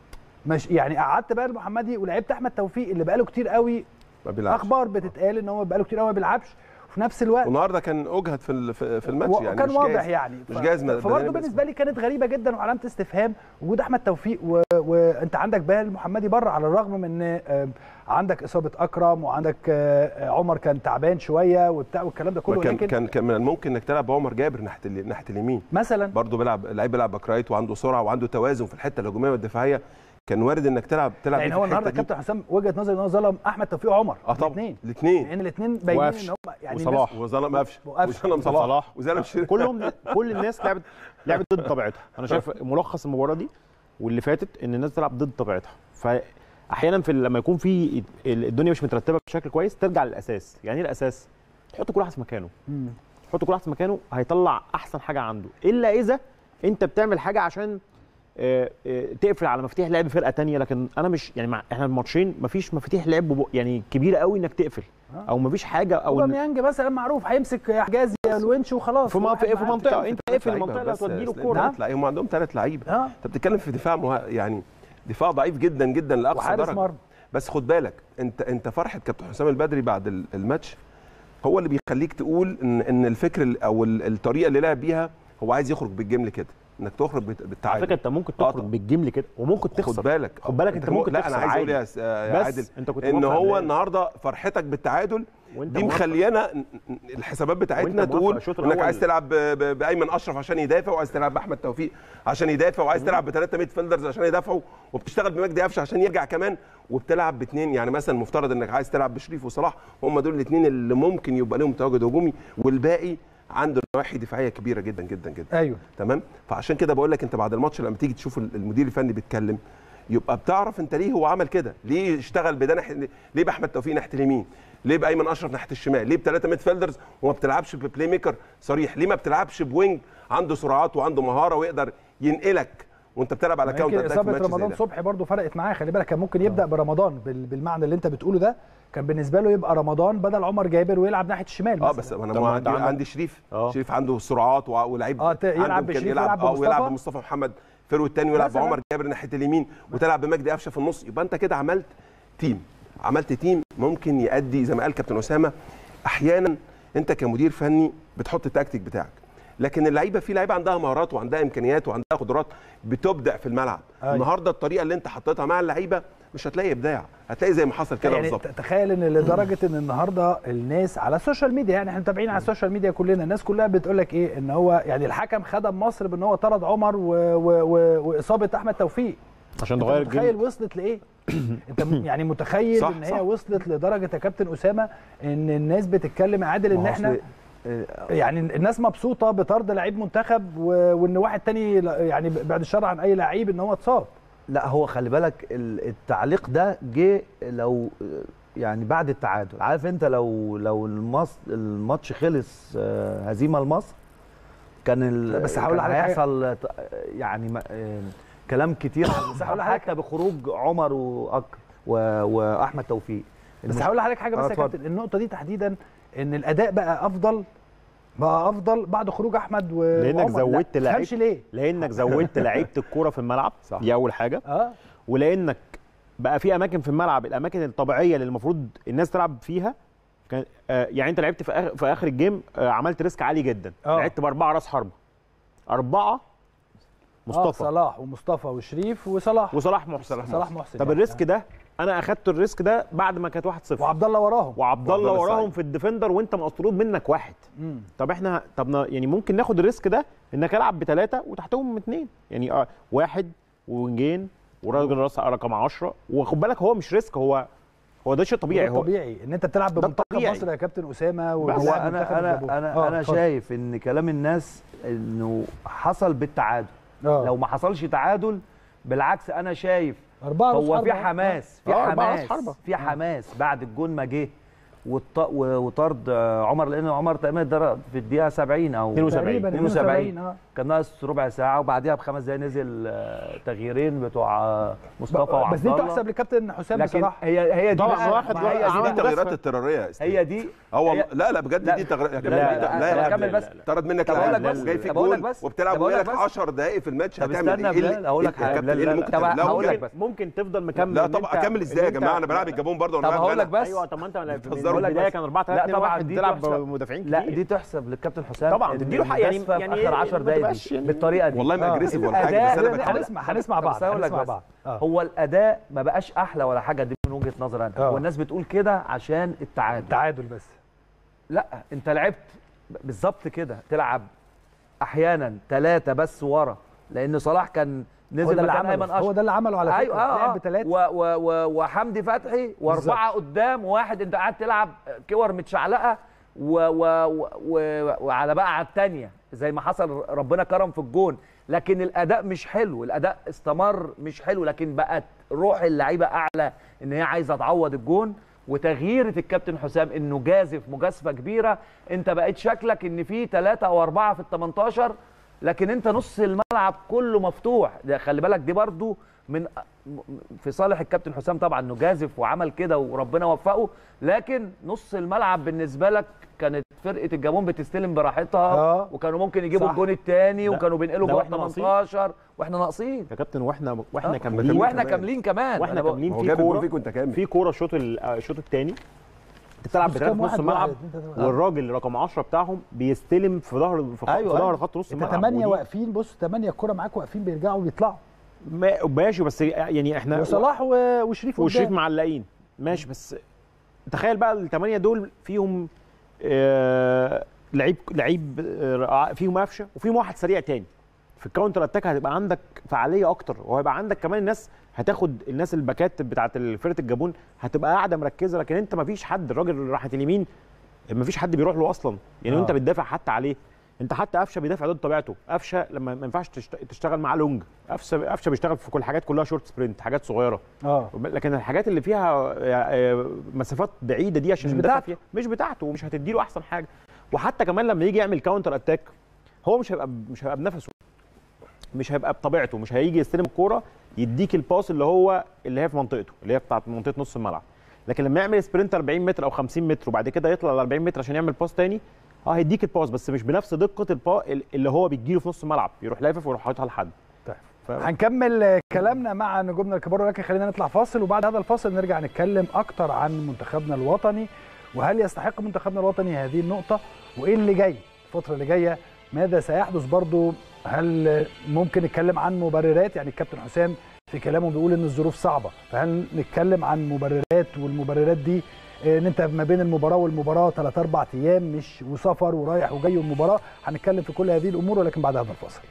مش يعني قعدت بقى المحمدي ولعبت احمد توفيق اللي بقاله كتير قوي ما بيلعبش اخبار بتتقال ان هو بقاله كتير قوي ما بيلعبش وفي نفس الوقت والنهارده كان اجهد في ال- في في الماتش يعني كان مش واضح جاهز. يعني مش جاهز بدنيا فبرضه بس. بالنسبه لي كانت غريبه جدا وعلامه استفهام وجود احمد توفيق و... وانت عندك بهال المحمدي بره على الرغم من ان آه، عندك اصابه اكرم وعندك آه، عمر كان تعبان شويه وبتاع والكلام ده كله كان لكن كان كان من الممكن انك تلعب بعمر جابر ناحيه ال- ناحيه اليمين مثلا برضه بيلعب لعيب بيلعب باك رايت وعنده سرعه وعنده توازن في الحته الهجوميه والدفاعيه كان وارد انك تلعب تلعب يعني بيه هو في النهارده الحته دي كابتن حسام وجهه نظري ان هو ظلم احمد توفيق وعمر اه طبعا الاثنين الاثنين لان الاثنين باينين وقفش ان هم يعني وصلاح. وظلم قفشه وقفشة. وظلم صلاح صلاح. وظلم شيرين كلهم كل الناس لعبت لعبت ضد طبيعتها انا شايف ملخص المباراه دي واللي فاتت ان الناس تلعب ضد طبيعتها فاحيانا في لما يكون في الدنيا مش مترتبه بشكل كويس ترجع للاساس يعني ايه الاساس تحط كل واحد في مكانه مم. تحط كل واحد في مكانه هيطلع احسن حاجه عنده الا اذا انت بتعمل حاجه عشان آه، آه، تقفل على مفاتيح لعب فرقه تانية لكن انا مش يعني مع احنا الماتشين مفيش مفاتيح لعب بب- يعني كبيره قوي انك تقفل او مفيش حاجه او إن- اوباميانج مثلا معروف هيمسك يا حجازي يا الونش وخلاص في م- واحد في في معاه. منطقه انت اقفل المنطقه اللي بس هتودي له ثلاث الكوره لعيبه عندهم ثلاث لعيبه اه انت بتتكلم في دفاع مه... يعني دفاع ضعيف جدا جدا لاقصى وحارس درجه مرمى بس خد بالك انت انت فرحه كابتن حسام البدري بعد ال- الماتش هو اللي بيخليك تقول ان ان الفكر ال- او ال- الطريقه اللي لعب بيها هو عايز يخرج بالجمل كده انك تخرج بت- على بالتعادل فكره انت ممكن آه تخرج طبعا. بالجمل كده وممكن خد تخسر بالك خد بالك انت مو- ممكن لا انا تخسر عايز اقول عادي. يا س- يا بس عادل انت كنت ان موفق هو قبل- النهارده فرحتك بالتعادل وانت دي موفق. مخليانا ن- ن- الحسابات بتاعتنا وانت موفق تقول الشوط انك الأول. عايز تلعب ب- ب- بايمن اشرف عشان يدافع وعايز تلعب باحمد توفيق عشان يدافع وعايز تلعب بثلاثه ميد فيلدرز عشان يدافعوا وبتشتغل بمجدي قفشه عشان يرجع كمان وبتلعب باثنين يعني مثلا المفترض انك عايز تلعب بشريف وصلاح هم دول الاثنين اللي ممكن يبقى لهم تواجد هجومي والباقي عنده نواحي دفاعيه كبيره جدا جدا جدا ايوه تمام فعشان كده بقول لك انت بعد الماتش لما تيجي تشوف المدير الفني بيتكلم يبقى بتعرف انت ليه هو عمل كده ليه اشتغل بده ناحيه ليه باحمد توفيق ناحيه اليمين ليه بايمن اشرف ناحيه الشمال ليه بثلاثه ميد فيلدرز وما بتلعبش ببلاي ميكر صريح ليه ما بتلعبش بوينج عنده سرعات وعنده مهاره ويقدر ينقلك وانت بتلعب على كاونتر يمكن اتاك في اصابه ماتش زي رمضان ده. صبحي برضو فرقت معاه خلي بالك كان ممكن يبدا برمضان بال- بالمعنى اللي انت بتقوله ده كان بالنسبه له يبقى رمضان بدل عمر جابر ويلعب ناحيه الشمال اه مثلاً. بس انا طب ما ما عندي انت عندك- عندي شريف اه. شريف عنده سرعات وع- ولعيب اه ت- يلعب عنده إمكانية بشريف، يلعب يلعب اه ويلعب بمصطفى. بمصطفى محمد فيرو الثاني ويلعب مثلاً. بعمر جابر ناحيه اليمين وتلعب بمجدي قفشه في النص يبقى انت كده عملت تيم عملت تيم ممكن يأدي زي ما قال كابتن اسامه احيانا انت كمدير فني بتحط التكتيك بتاعك لكن اللعيبه في لعيبه عندها مهارات وعندها امكانيات وعندها قدرات بتبدع في الملعب أيوة. النهارده الطريقه اللي انت حطيتها مع اللعيبه مش هتلاقي ابداع هتلاقي زي ما حصل كده يعني بالظبط ت- تخيل ان لدرجه ان النهارده الناس على السوشيال ميديا يعني احنا متابعين على السوشيال ميديا كلنا الناس كلها بتقول لك ايه ان هو يعني الحكم خدم مصر بان هو طرد عمر و و و واصابه احمد توفيق عشان انت تغير متخيل الجيم وصلت لايه؟ انت م- يعني متخيل صح، ان هي صح. وصلت لدرجه يا كابتن اسامه ان الناس بتتكلم عادل ان ما هو احنا أصل- آه، يعني الناس مبسوطه بطرد لعيب منتخب و- وان واحد تاني لا- يعني بعد الشر عن اي لعيب ان هو اتصاب لا هو خلي بالك ال- التعليق ده جه لو يعني بعد التعادل عارف انت لو لو المص الماتش خلص آه، هزيمه لمصر كان ال- بس هقول كان لحضرتك حاجة. هيحصل ت- يعني ما- آه، كلام كتير بس هقول لحضرتك حتى بخروج عمر وأك و- واحمد توفيق بس المش- هقول لحضرتك حاجه آه، بس يا اتفضل. كابتن النقطه دي تحديدا ان الاداء بقى افضل بقى افضل بعد خروج احمد و لانك وعمر. لا، زودت لعيب تفهمش ليه لانك زودت لعيبه الكوره في الملعب صح. دي اول حاجه اه ولانك بقى في اماكن في الملعب الاماكن الطبيعيه اللي المفروض الناس تلعب فيها كان آه يعني انت لعبت في اخر في اخر الجيم آه عملت ريسك عالي جدا آه. لعبت باربعه راس حربه اربعه آه مصطفى صلاح ومصطفى وشريف وصلاح وصلاح محسن صلاح محسن طب يعني. الريسك ده انا اخدت الريسك ده بعد ما كانت 1-0 وعبد الله وراهم وعبد وعبد الله الله وراهم السعيد. في الديفندر وانت مطرود منك واحد مم. طب احنا طب نا- يعني ممكن ناخد الريسك ده انك العب بثلاثه وتحتهم اثنين يعني اه واحد وينجين وراجل راس رقم 10 وخد بالك هو مش ريسك هو هو ده شيء طبيعي هو هو طبيعي ان انت تلعب ده بمنتخب طبيعي. مصر يا كابتن اسامه هو ولاعب منتخب انا الجابون. انا انا, آه، أنا اتفضل. شايف ان كلام الناس انه حصل بالتعادل آه. لو ما حصلش تعادل بالعكس انا شايف أربعة رؤوس هو في حربة. حماس في آه، أربعة رؤوس حماس حربة. في حماس بعد الجون ما جه والط- و- وطرد آه، عمر لان عمر تقريبا ضرب في الدقيقه 70 او 72. تقريبا 72 72 اه كان ناقص ربع ساعه وبعديها بخمس دقايق نزل آه، تغييرين بتوع آه، مصطفى وعبد بس دي الله تحسب لكابتن حسام لكن بصراحه هي هي دي طبعاً بقى- واحد ما هي واحد دي عمل دي بقى- تغييرات اضطراريه يا استاذ. هي دي اه والله هي- لا لا بجد لا. دي تغييرات لا، لا، لا لا، لا كمل بس. طرد منك طب أقول لك لاعب بس. وجاي في طب أقول لك الجول بس. وبتلعب طب أقول لك وبقالك بس. 10 دقائق في الماتش طب هتعمل استنى ايه؟ يا بلال، أقول لك يا حاجة. كابتن، لا، ايه لا، اللي لا. ممكن طب تعمل؟ لا هقول لك ممكن- بس. ممكن تفضل مكمل لا إن طبعا أنت- اكمل ازاي إن يا أنت- جماعه انا بلعب الجابون برضه طب وانا هقول لك بلعب بس ايوه طب ما انت من بتهزروا. البدايه كان 4 3 لا 2 طبعا 1 دي بتلعب تحسب. بمدافعين لا كتير. دي تحسب للكابتن حسام طبعاً، إن تديله حق، يعني- المجازفة يعني في اخر ما 10 دقايق تبقاش دي يعني- بالطريقه دي والله ما آه. اجريسيف ولا حاجه بس الأداء- انا لا، بتكلم هنسمع طب هنسمع بعض بس هقول لك هنسمع بس. بعض آه. هو الاداء ما بقاش احلى ولا حاجه دي من وجهه نظري انا آه. والناس بتقول كده عشان التعادل تعادل بس لا انت لعبت بالظبط كده تلعب احيانا ثلاثه بس ورا لان صلاح كان هو نزل ده اللي مكان ايمن عمله اشرف هو ده اللي عمله على فكره ايوه اه, لعب آه. بثلاثه و و و وحمدي فتحي واربعه قدام وواحد انت قاعد تلعب كور متشعلقه و و و و وعلى بقى على الثانيه زي ما حصل ربنا كرم في الجون لكن الاداء مش حلو الاداء استمر مش حلو لكن بقت روح اللعيبه اعلى ان هي عايزه تعوض الجون وتغييره الكابتن حسام انه جازف مجازفه كبيره انت بقيت شكلك ان في ثلاثه او اربعه في ال 18 لكن انت نص الملعب كله مفتوح ده خلي بالك دي برضو من في صالح الكابتن حسام طبعا انه جازف وعمل كده وربنا وفقه لكن نص الملعب بالنسبه لك كانت فرقه الجابون بتستلم براحتها آه. وكانوا ممكن يجيبوا صح. الجون الثاني لا. وكانوا بينقلوا لا، جوه وإحنا ناقصين. 18 واحنا ناقصين يا كابتن واحنا واحنا آه. كاملين واحنا كمان. كاملين كمان واحنا أنا بقول- كاملين هو في جاب الجول كوره فيك وانت كامل في كوره الشوط ال- الشوط الثاني انت بتلعب بس بثلاثه كام في نص واحد؟ الملعب واحد، اتنين، تلاته. والراجل رقم 10 بتاعهم بيستلم في ظهر في, خ- أيوة، في ظهر أيوة. خط نص انت الملعب ثمانيه ودي- واقفين بص ثمانيه الكوره معاك واقفين بيرجعوا وبيطلعوا ما- ماشي بس يعني احنا وصلاح و- وشريف وشريف قدام. معلقين ماشي بس تخيل بقى الثمانيه دول فيهم آه لعيب لعيب آه فيهم قفشه وفيهم واحد سريع تاني في الكاونتر اتاك هتبقى عندك فعاليه اكتر وهيبقى عندك كمان الناس هتاخد الناس الباكات بتاعت فرقه الجابون هتبقى قاعده مركزه لكن انت ما فيش حد الراجل راحت اليمين ما فيش حد بيروح له اصلا يعني آه. انت بتدافع حتى عليه انت حتى قفشه بيدافع ضد طبيعته قفشه لما ما ينفعش تشت- تشتغل معاه لونج قفشه قفشه بيشتغل في كل الحاجات كلها شورت سبرنت حاجات صغيره اه لكن الحاجات اللي فيها آه، مسافات بعيده دي عشان مش يدافع بتاعته. فيها مش بتاعته ومش هتديله احسن حاجه وحتى كمان لما يجي يعمل كاونتر اتاك هو مش هيبقى مش هيبقى بنفسه مش هيبقى بطبيعته مش هيجي يستلم الكوره يديك الباس اللي هو اللي هي في منطقته اللي هي بتاعت منطقه نص الملعب لكن لما يعمل سبرنت 40 متر او 50 متر وبعد كده يطلع ل 40 متر عشان يعمل باس تاني اه هيديك الباس بس مش بنفس دقه البا اللي هو بيجيله في نص الملعب يروح لافف ويروح حاططها لحد طيب. ف... هنكمل آه، كلامنا مع نجومنا الكبار ولكن خلينا نطلع فاصل وبعد هذا الفاصل نرجع نتكلم اكتر عن منتخبنا الوطني وهل يستحق منتخبنا الوطني هذه النقطه وايه اللي جاي الفتره اللي جايه ماذا سيحدث برضو هل آه، ممكن نتكلم عن مبررات يعني الكابتن حسام في كلامه بيقول ان الظروف صعبه فهل نتكلم عن مبررات والمبررات دي آه، ان انت ما بين المباراه والمباراه ثلاث اربع ايام مش وسفر ورايح وجاي والمباراه هنتكلم في كل هذه الامور ولكن بعد هذا الفاصل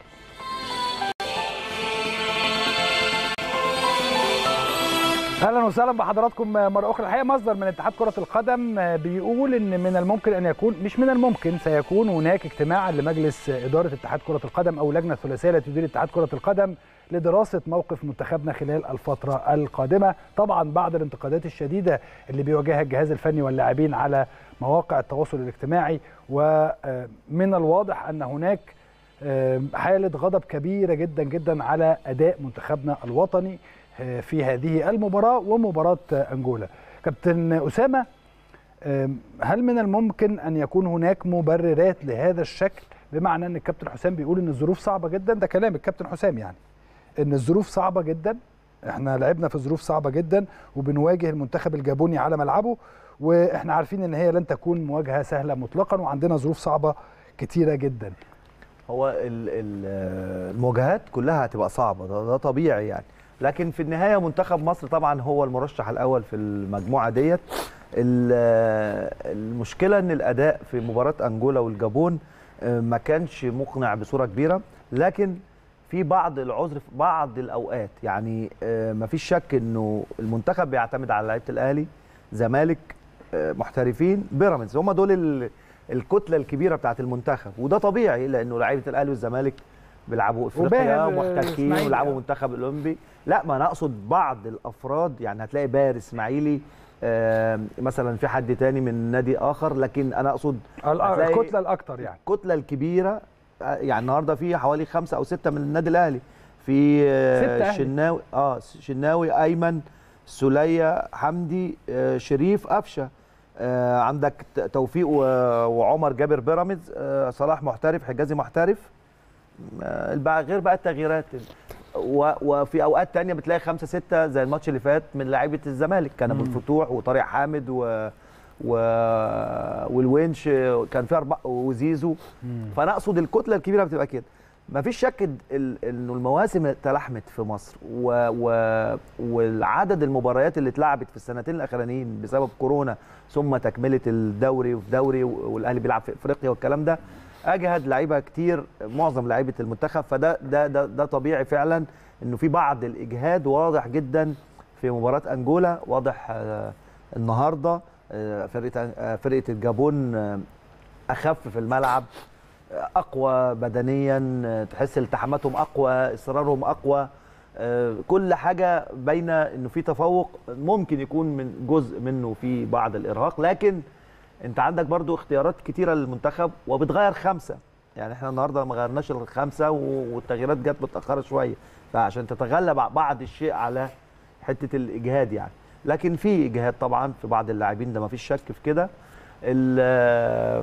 اهلا وسهلا بحضراتكم مره اخرى الحقيقه مصدر من اتحاد كره القدم بيقول ان من الممكن ان يكون مش من الممكن سيكون هناك اجتماع لمجلس اداره اتحاد كره القدم او لجنه ثلاثيه التي تدير اتحاد كره القدم لدراسه موقف منتخبنا خلال الفتره القادمه طبعا بعد الانتقادات الشديده اللي بيواجهها الجهاز الفني واللاعبين على مواقع التواصل الاجتماعي ومن الواضح ان هناك حاله غضب كبيره جدا جدا على اداء منتخبنا الوطني في هذه المباراة ومباراة أنجولا كابتن أسامة هل من الممكن أن يكون هناك مبررات لهذا الشكل بمعنى أن الكابتن حسام بيقول أن الظروف صعبة جدا ده كلام الكابتن حسام يعني أن الظروف صعبة جدا احنا لعبنا في ظروف صعبة جدا وبنواجه المنتخب الجابوني على ملعبه واحنا عارفين ان هي لن تكون مواجهة سهلة مطلقا وعندنا ظروف صعبة كتيرة جدا هو المواجهات كلها هتبقى صعبة ده, ده طبيعي يعني لكن في النهايه منتخب مصر طبعا هو المرشح الاول في المجموعه ديت المشكله ان الاداء في مباراه انجولا والجابون ما كانش مقنع بصوره كبيره لكن في بعض العذر في بعض الاوقات يعني آه، مفيش شك انه المنتخب بيعتمد على لعيبه الاهلي زمالك آه، محترفين بيراميدز هم دول ال- الكتله الكبيره بتاعت المنتخب وده طبيعي لانه لعيبه الاهلي والزمالك بيلعبوا افريقيا وباهر محتكين الإسماعيلي. ويلعبوا منتخب الاولمبي لا ما انا اقصد بعض الافراد يعني هتلاقي باهر اسماعيلي آه، مثلا في حد تاني من نادي اخر لكن انا اقصد ال- هتلاقي الكتله الاكتر يعني الكتله الكبيره آه، يعني النهارده في حوالي خمسه او سته من النادي الاهلي في آه، ستة أهلي. شناوي اه شناوي ايمن سوليه حمدي آه، شريف قفشه آه، عندك ت- توفيق و- وعمر جابر بيراميدز آه، صلاح محترف حجازي محترف آه، البع- غير بقى التغييرات و- وفي اوقات تانية بتلاقي خمسة ستة زي الماتش اللي فات من لعيبة الزمالك كان ابو الفتوح وطارق حامد و... و... والونش كان في اربع وزيزو فانا اقصد الكتله الكبيره بتبقى كده مفيش شك ال- ال- انه المواسم تلحمت في مصر و... و... والعدد المباريات اللي اتلعبت في السنتين الاخرانيين بسبب كورونا ثم تكمله الدوري وفي دوري والاهلي بيلعب في افريقيا والكلام ده اجهد لعيبه كتير معظم لعيبه المنتخب فده ده ده, ده طبيعي فعلا انه في بعض الاجهاد واضح جدا في مباراه انجولا واضح آه، النهارده آه، فرقه آه، فرقه الجابون آه، اخف في الملعب آه، اقوى بدنيا آه، تحس التحاماتهم اقوى اصرارهم اقوى آه، كل حاجه باينه انه في تفوق ممكن يكون من جزء منه في بعض الارهاق لكن انت عندك برضو اختيارات كتيره للمنتخب وبتغير خمسه يعني احنا النهارده ما غيرناش الخمسه و- والتغييرات جت متاخره شويه فعشان تتغلب بعض الشيء على حته الاجهاد يعني لكن في اجهاد طبعا في بعض اللاعبين ده ما فيش شك في كده ال-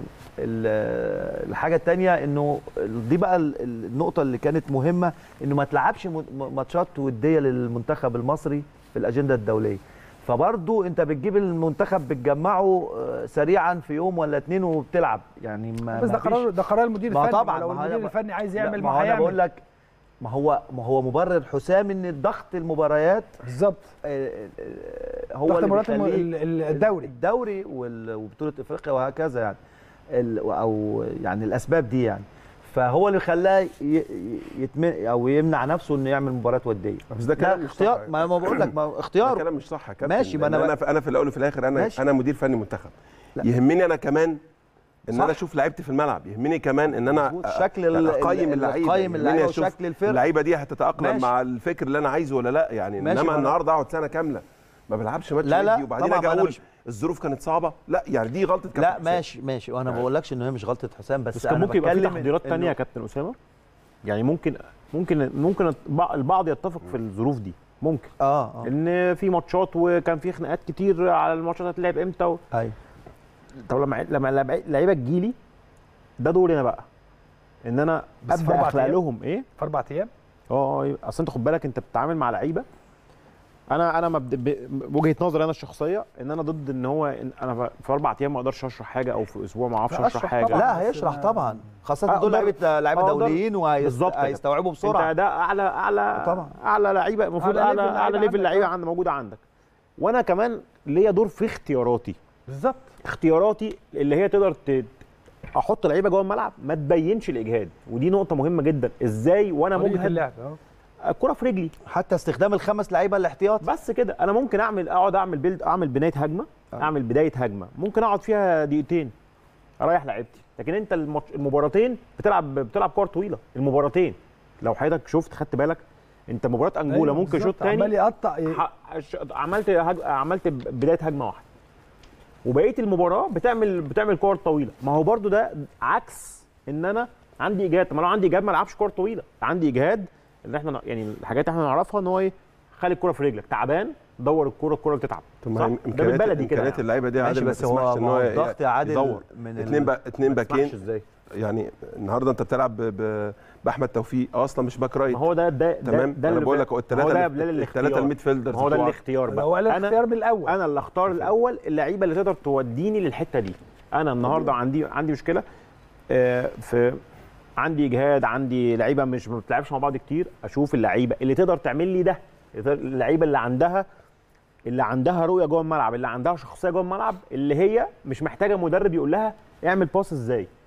ال- الحاجه الثانيه انه دي بقى ال- النقطه اللي كانت مهمه انه ما تلعبش م- ماتشات وديه للمنتخب المصري في الاجنده الدوليه فبرضو انت بتجيب المنتخب بتجمعه آه، سريعا في يوم ولا اتنين وبتلعب يعني ما بس ده ما فيش- قرار ده قرار المدير ما الفني طبعا لو ما هو المدير أنا ب- الفني عايز لا، يعمل ما ما هو انا بقول هيعمل لك ما هو ما هو مبرر حسام ان ضغط المباريات بالظبط آه، آه، هو ضغط اللي مباريات الم- بيخليه ال- ال- الدوري الدوري وال- وبطوله افريقيا وهكذا يعني ال- او يعني الاسباب دي يعني فهو اللي خلاه ي- ي- يتم او يمنع نفسه انه يعمل مباريات وديه بس ده كلام مش اختيار صح. ما ما بقول لك ما ده اختياره كلام مش صح يا كابتن ماشي، ما لأن أنا انا بقى- في انا في الاول وفي الاخر انا ماشي. انا مدير فني منتخب لا. يهمني انا كمان ان صح. انا اشوف لعيبتي في الملعب يهمني كمان ان انا مظبوط. أ- شكل ال- اقيم ال- اللعيبه أقيم يهمني اللعيبة أشوف وشكل الفرقة. اللعيبه دي هتتاقلم ماشي. مع الفكر اللي انا عايزه ولا لا يعني ماشي، انما ما أنا- النهارده اقعد سنه كامله ما بلعبش ماتش لا، لا، ودي وبعدين طبعاً اجي ما أنا اقول مش- الظروف كانت صعبه لا يعني دي غلطه كابتن لا حسام. ماشي ماشي وانا ما بقولكش ان هي مش غلطه حسام بس, بس كان أنا ممكن يبقى في بتكلم تحضيرات إنه- تانية يا كابتن اسامه يعني ممكن ممكن ممكن البع- البعض يتفق في الظروف دي ممكن اه اه ان في ماتشات وكان في خناقات كتير على الماتشات هتلعب امتى و... ايوه طب لما لما لعيبة- لعيبه تجيلي ده دوري انا بقى ان انا بس في ابدا أربع اخلق أيام؟ لهم ايه في اربع ايام اه أيوة. اصل انت خد بالك انت بتتعامل مع لعيبه انا انا مبد... ب- بوجهه نظري انا الشخصيه ان انا ضد ان هو إن انا في اربع ايام ما اقدرش اشرح حاجه او في اسبوع ما اعرفش لا، اشرح أشرح حاجه طبعاً. لا بس هيشرح أنا- طبعا خاصه دول أقدر- لعيبه لعيبه أقدر- دوليين بالظبط كده. وهيستوعبوا بسرعه انت ده اعلى اعلى طبعاً. اعلى لعيبه المفروض أعلى اعلى ليفل اعلى لعيبة ليفل عندك. لعيبه عند موجوده عندك وانا كمان ليا دور في اختياراتي بالظبط اختياراتي اللي هي تقدر ت... احط لعيبه جوه الملعب ما تبينش الاجهاد ودي نقطه مهمه جدا ازاي وانا طريقة مجهد اللعب اه الكره في رجلي حتى استخدام الخمس لعيبه الاحتياط بس كده انا ممكن اعمل اقعد اعمل بيلد اعمل بنايه هجمه آه. اعمل بدايه هجمه ممكن اقعد فيها دقيقتين اريح لعيبتي لكن انت الماتش المباراتين بتلعب بتلعب كور طويله المباراتين لو حضرتك شفت خدت بالك انت مباراه انجولا أيوة ممكن بالظبط. شوط تاني عمال يقطع ي- ح- ش- عملت هج... عملت بدايه هجمه واحده وبقيه المباراه بتعمل بتعمل كور طويله ما هو برضو ده عكس ان انا عندي اجهاد طب ما لو عندي اجهاد ما العبش كور طويله عندي اجهاد اللي احنا يعني الحاجات اللي احنا نعرفها ان هو ايه خلي الكره في رجلك تعبان دور الكره الكره بتتعب طب ما صح؟ هي ده امكانيات بالبلدي كده امكانيات يعني. اللعيبه دي ماشي عادل ما بس هو تسمحش ان ما هو هو ي- الضغط يا عادل يدور من اتنين ال- با... اتنين ما تسمحش باكين ازاي يعني النهارده انت بتلعب ب... ب... باحمد توفيق اصلا مش باك رايت ما هو ده ده ده- تمام ده انا اللي بقول ب- لك هو ما هو الثلاثه ده ده الاختيار الثلاثه الميد فيلدرز ما هو ده بتوعك. الاختيار هو قال بقى الاختيار من الاول انا اللي اختار الاول اللعيبه اللي تقدر توديني للحته دي انا النهارده عندي عندي مشكله آه، في عندي اجهاد عندي لعيبه مش ما بتلعبش مع بعض كتير اشوف اللعيبه اللي تقدر تعمل لي ده اللعيبه اللي عندها اللي عندها رؤيه جوه الملعب اللي عندها شخصيه جوه الملعب اللي هي مش محتاجه مدرب يقول لها اعمل باص ازاي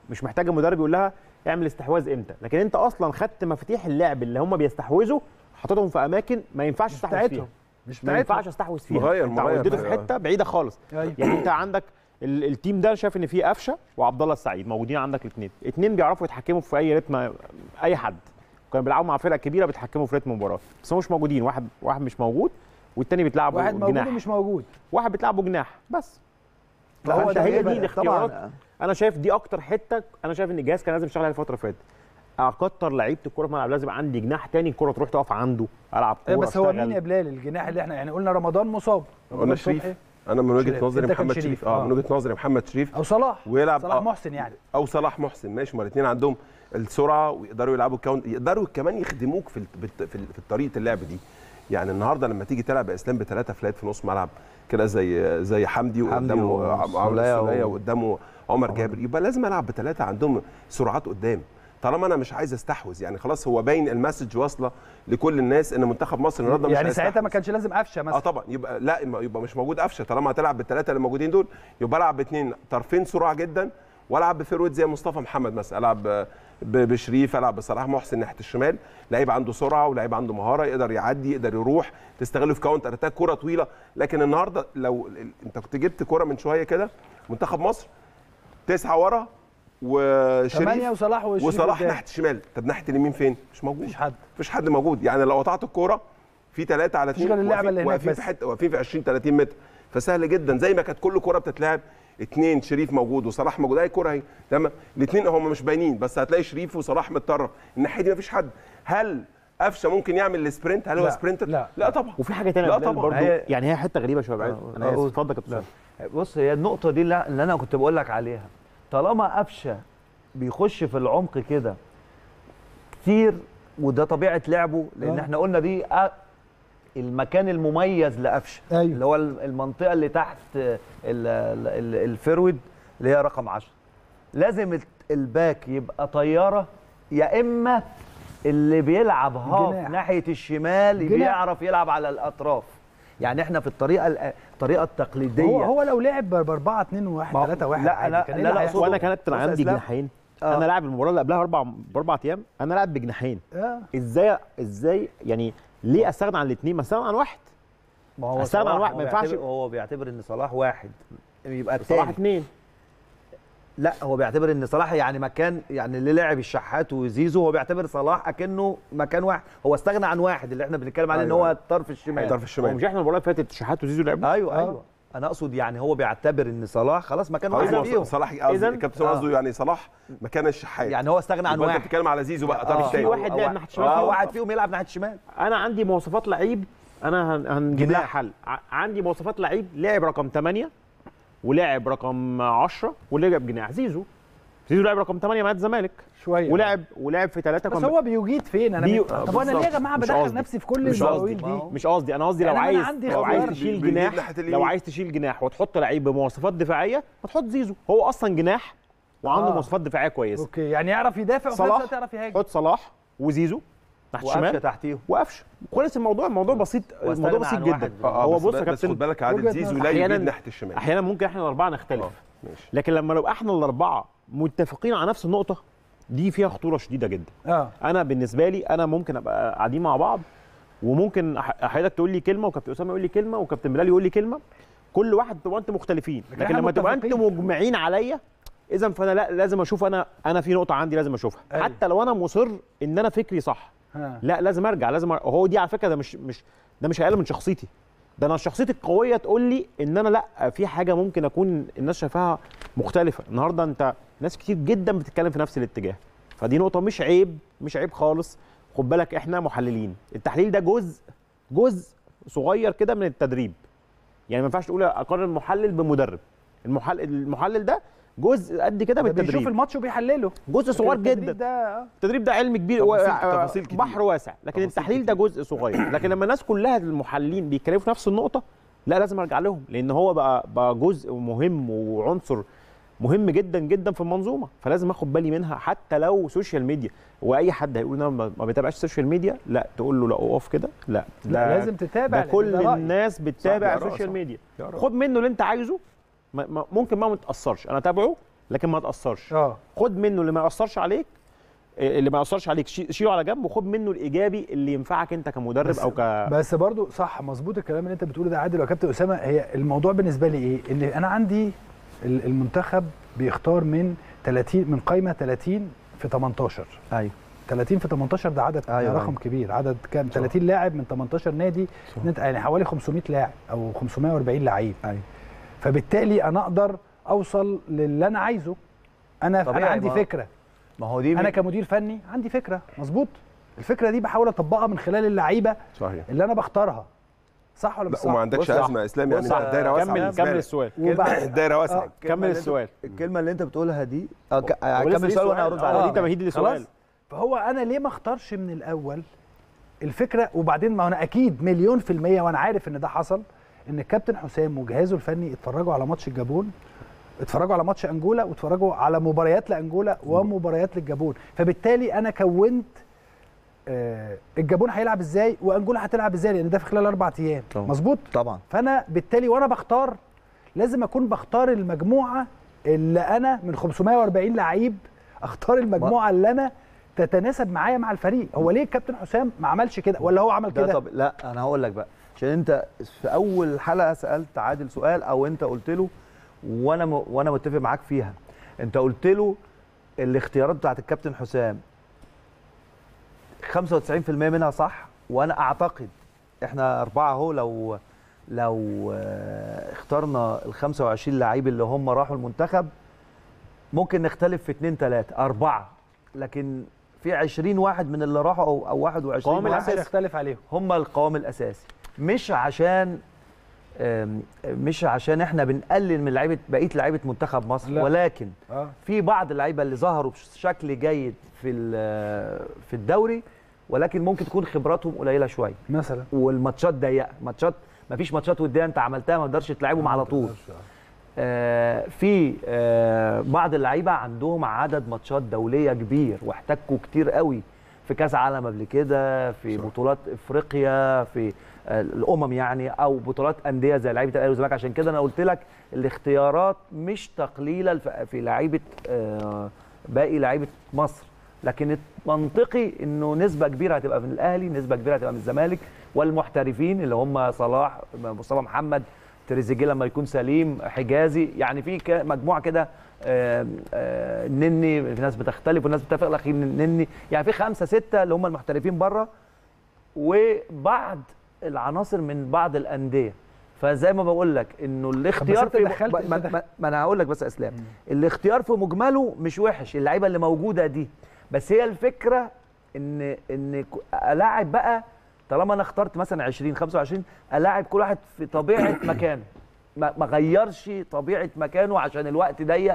مش محتاجه مدرب يقول لها اعمل استحواذ امتى لكن انت اصلا خدت مفاتيح اللعب اللي هم بيستحوذوا حطيتهم في اماكن ما ينفعش استحوذ فيها بتاعتهم مش ما بتاعتهم ينفعش استحوذ فيها مغير- انت مغير وديته في في- حته بعيده خالص أيوة. يعني انت عندك ال- التيم ده شايف ان فيه قفشه وعبد الله السعيد موجودين عندك الاثنين اثنين بيعرفوا يتحكموا في اي رتم اي حد كانوا بيلعبوا مع فرق كبيره بيتحكموا في رتم المباراه بس هم مش موجودين واحد واحد مش موجود والتاني بيتلعب واحد موجود جناح ومش موجود واحد بيتلعبوا جناح بس لا، هو فانت ده هي هيبقى- دي الاختيارات طبعا انا شايف دي اكتر حته انا شايف ان الجهاز كان لازم يشتغل عليها الفتره اللي فاتت اكتر لعيبه الكوره في الملعب لازم يبقى عندي جناح تاني الكوره تروح تقف عنده العب إيه كوره بس هو أشتغل. مين يا بلال الجناح اللي احنا يعني قلنا رمضان مصاب قلنا رمضان شريف صبحي انا من وجهه شريف. نظري أنت كان محمد شريف. شريف اه آه. من وجهه نظري محمد شريف او صلاح ويلعب صلاح آه. محسن يعني او صلاح محسن ماشي ما الاثنين عندهم السرعه ويقدروا يلعبوا كاونت يقدروا كمان يخدموك في ال- بالت- في ال- في طريقه اللعب دي يعني النهارده لما تيجي تلعب يا اسلام بثلاثه فلات في نص ملعب كده زي زي حمدي وقدامه والسولية عمرو السولية و- وقدامه عمر جابر يبقى لازم العب بثلاثه عندهم سرعات قدام طالما انا مش عايز استحوذ يعني خلاص هو باين المسج واصله لكل الناس ان منتخب مصر النهارده مش يعني ساعتها ما هيستحوذ. كانش لازم قفشه اه مثلا طبعا يبقى لا يبقى يبقى مش موجود قفشه طالما هتلعب بالثلاثه اللي موجودين دول يبقى العب باثنين طرفين سرعه جدا والعب بفيرود زي مصطفى محمد مثلا العب ب- بشريف العب بصلاح محسن ناحيه الشمال لعيب عنده سرعه ولعيب عنده مهاره يقدر يعدي يقدر يروح تستغله في كاونتر اتاك كره طويله لكن النهارده لو ال- انت كنت جبت كره من شويه كده منتخب مصر تسعه ورا وشريف ثمانية وصلاح وشريف وصلاح قدام. ناحيه الشمال طب ناحيه اليمين فين مش موجود مفيش حد مفيش حد موجود يعني لو قطعت الكوره في ثلاثة على مفيش اثنين غير اللعبة واقفين- اللي هناك واقفين بس. في حته واقفين في 20 30 متر فسهل جدا زي ما كانت كل كوره بتتلعب اثنين شريف موجود وصلاح موجود اي كوره اهي تمام الاثنين هم مش باينين بس هتلاقي شريف وصلاح متطرف الناحيه دي مفيش حد هل قفشه ممكن يعمل السبرنت هل هو لا، سبرنتر لا. لا طبعا وفي حاجه تانية لا يا بلال طبعاً. برضو هي- يعني هي حته غريبه شويه بعيد آه، انا آه، اسف قول. اتفضل يا كابتن أسامة. بص هي النقطة دي اللي اللي أنا كنت بقول لك عليها طالما قفشة بيخش في العمق كده كتير وده طبيعة لعبه لأن آه. احنا قلنا دي أ- المكان المميز لقفشة أيوة. اللي هو ال- المنطقة اللي تحت ال- ال- ال- الفرود اللي هي رقم 10 لازم الت- الباك يبقى طيارة يا إما اللي بيلعب هاف جناح. ناحية الشمال جناح. بيعرف يلعب على الأطراف يعني احنا في الطريقة ال- الطريقة التقليدية هو هو لو لعب ب 4 2 1 ما هو- 3 1 لا، عادي لا، كان إيه لا، اللي لا، هيحصل؟ وانا كانت بص يا عندي إسلام. جناحين آه. انا لاعب المباراه اللي قبلها باربع باربع ايام انا لاعب بجناحين آه. ازاي ازاي يعني ليه استغنى عن الاثنين ما استغنى عن واحد ما هو أستغنى عن صلاح واحد، هو ما ينفعش- بيعتبر- هو بيعتبر ان صلاح واحد يبقى صلاح التاني اثنين لا هو بيعتبر ان صلاح يعني مكان يعني اللي لعب الشحات وزيزو هو بيعتبر صلاح اكنه مكان واحد هو استغنى عن واحد اللي احنا بنتكلم عليه ان أيوة. هو الطرف الشمال طرف هو الشمال مش احنا المباراه اللي فاتت شحات وزيزو لعبوا ايوه آه. ايوه انا اقصد يعني هو بيعتبر ان صلاح خلاص مكان خلاص واحد هو فيهم صلاح قصدي إذن- كابتن آه. قصده يعني صلاح مكان الشحات يعني هو استغنى عن يبقى انت واحد بتتكلم على زيزو بقى آه. طرف في تاني واحد أو- لعب أو- ناحية الشمال اه فيهم. واحد فيهم يلعب ناحيه الشمال انا عندي مواصفات لعيب انا هن- هنجيب لها جناح. حل ع- عندي مواصفات لعيب لعب رقم 8 ولعب رقم 10 ولعب جناح زيزو زيزو لعب رقم 8 مع الزمالك شويه ولعب ولعب في ثلاثه بس هو بيجيد فين انا بي- من... طب انا ليه يا جماعه مش بدخل قصدي. نفسي في كل مش الزواويل قصدي. دي مش قصدي انا قصدي لو يعني أنا عايز عندي لو عايز اختيار. تشيل بيجيب جناح ناحية اليمين. لو عايز تشيل جناح وتحط لعيب بمواصفات دفاعيه ما تحط زيزو هو اصلا جناح وعنده آه. مواصفات دفاعيه كويسه اوكي يعني يعرف يدافع وفي نفس صلاح الوقت يعرف يهاجم حط صلاح وزيزو تحت وقفشه الشمال تحتيهم وقفشه خلص الموضوع الموضوع بسيط واستغنى الموضوع بسيط عن جدا واحد. اه هو بس بص يا بس كابتن خد بالك عادل وجهة زيزو نظر. لا أحياناً- يجيد ناحيه الشمال احيانا ممكن احنا الاربعه نختلف اه ماشي لكن لما نبقى احنا الاربعه متفقين على نفس النقطه دي فيها خطوره شديده جدا اه انا بالنسبه لي انا ممكن ابقى قاعدين مع بعض وممكن أح- حضرتك تقول لي كلمه وكابتن اسامه يقول لي كلمه وكابتن بلال يقول لي كلمه كل واحد تبقى انتوا مختلفين لكن لكن إحنا لما تبقى انتوا متفقين. مجمعين عليا اذا فانا لا لازم اشوف انا انا في نقطه عندي لازم اشوفها أيوة. حتى لو انا مصر ان انا فكري صح ها. لا لازم ارجع لازم أر... هو دي على فكره ده مش مش ده مش هيقل من شخصيتي ده انا شخصيتي القويه تقول لي ان انا لا في حاجه ممكن اكون الناس شايفاها مختلفه النهارده انت ناس كتير جدا بتتكلم في نفس الاتجاه فدي نقطه مش عيب مش عيب خالص خد بالك احنا محللين التحليل ده جزء جزء صغير كده من التدريب يعني ما ينفعش تقول اقارن محلل بمدرب المحلل المحلل ده جزء قد كده من ده بيشوف التدريب الماتش وبيحلله جزء صغير التدريب جدا ده آه. التدريب ده علم كبير تفاصيل- و- تفاصيل كتير. بحر واسع لكن تفاصيل التحليل ده جزء صغير لكن لما الناس كلها المحللين بيتكلموا في نفس النقطه لا لازم ارجع لهم لان هو بقى بقى جزء مهم وعنصر مهم جدا جدا في المنظومه فلازم اخد بالي منها حتى لو سوشيال ميديا واي حد هيقول انا ما ما بيتابعش السوشيال ميديا لا تقول له لا اقف كده لا لا لازم تتابع ده لأن كل ده رأي. الناس بتتابع صح، ده آراء، السوشيال صح. ميديا ده آراء. خد منه اللي انت عايزه ما- ما- ممكن ما متاثرش انا تابعه لكن ما تاثرش اه خد منه اللي ما ياثرش عليك اللي ما ياثرش عليك شي- شيله على جنب وخد منه الايجابي اللي ينفعك انت كمدرب بس- او ك بس برضو صح مظبوط الكلام اللي انت بتقوله ده عادل وكابتن اسامه هي الموضوع بالنسبه لي ايه؟ ان انا عندي ال- المنتخب بيختار من 30 من قائمه 30 في 18 ايوه 30 في 18 ده عدد أيوة، أيوة رقم أيوة. كبير عدد كام 30 لاعب من 18 نادي إن انت يعني حوالي 500 لاعب او 540 لعيب ايوه فبالتالي انا اقدر اوصل للي انا عايزه انا انا طبيعي، عندي ما- فكره ما هو دي انا كمدير فني عندي فكره مظبوط الفكره دي بحاول اطبقها من خلال اللعيبه صحيح اللي انا بختارها صح ولا مش لا صح وما عندكش بص يا ازمه اسلام يعني بص انت الدايره واسعه كمل بالنسبة كمل لك. السؤال وبعد الدايره واسعه آه. كمل السؤال الكلمه اللي انت بتقولها دي اه ك- هو لسه كمل ليه السؤال وانا سؤال. هرد آه، عليه دي تمهيد لسؤال خلاص فهو انا ليه ما اختارش من الاول الفكره وبعدين ما انا اكيد مليون في الميه وانا عارف ان ده حصل ان الكابتن حسام وجهازه الفني اتفرجوا على ماتش الجابون اتفرجوا على ماتش انجولا واتفرجوا على مباريات لانجولا ومباريات للجابون فبالتالي انا كونت آه، الجابون هيلعب ازاي وانجولا هتلعب ازاي لان ده في خلال اربع ايام طبعا. مظبوط طبعا فانا بالتالي وانا بختار لازم اكون بختار المجموعه اللي انا من 540 لعيب اختار المجموعه اللي انا تتناسب معايا مع الفريق هو ليه الكابتن حسام ما عملش كده ولا هو عمل ده كده طب لا انا هقول لك بقى عشان انت في اول حلقه سالت عادل سؤال او انت قلت له وانا م... وانا متفق معاك فيها انت قلت له الاختيارات بتاعت الكابتن حسام 95% منها صح وانا اعتقد احنا اربعه اهو لو لو آه، اخترنا ال 25 لعيب اللي هم راحوا المنتخب ممكن نختلف في اثنين ثلاثه اربعه لكن في 20 واحد من اللي راحوا او او 21 قوام واحد الأساسي. يختلف عليهم هم القوام الاساسي مش عشان آم، مش عشان احنا بنقلل من لعيبه بقيه لعيبه منتخب مصر لا. ولكن اه في بعض اللعيبه اللي ظهروا بشكل جيد في ال- في الدوري ولكن ممكن تكون خبراتهم قليله شويه مثلا والماتشات ضيقه ماتشات ما فيش ماتشات وديه انت عملتها ما تقدرش تلعبهم على طول آه، في آه، بعض اللعيبه عندهم عدد ماتشات دوليه كبير واحتكوا كتير قوي في كاس عالم قبل كده في صح. بطولات افريقيا في آه، الامم يعني او بطولات انديه زي لعيبه الاهلي والزمالك عشان كده انا قلت لك الاختيارات مش تقليلا الف- في لعيبه آه، باقي لعيبه مصر لكن منطقي انه نسبه كبيره هتبقى من الاهلي نسبه كبيره هتبقى من الزمالك والمحترفين اللي هم صلاح مصطفى محمد تريزيجيه لما يكون سليم حجازي يعني في ك- مجموعه كده آه، آه، نني في ناس بتختلف وناس بتتفق الاخير نني يعني في خمسه سته اللي هم المحترفين بره وبعض العناصر من بعض الانديه فزي ما بقول لك انه الاختيار أنت في دخلت- ما, أنت ما, دخلت- ما, ما انا هقول لك بس يا اسلام الاختيار في مجمله مش وحش اللعيبه اللي موجوده دي بس هي الفكره ان ان ك- الاعب بقى طالما انا اخترت مثلا 20 25 الاعب كل واحد في طبيعه مكانه ما ما غيرش طبيعه مكانه عشان الوقت ضيق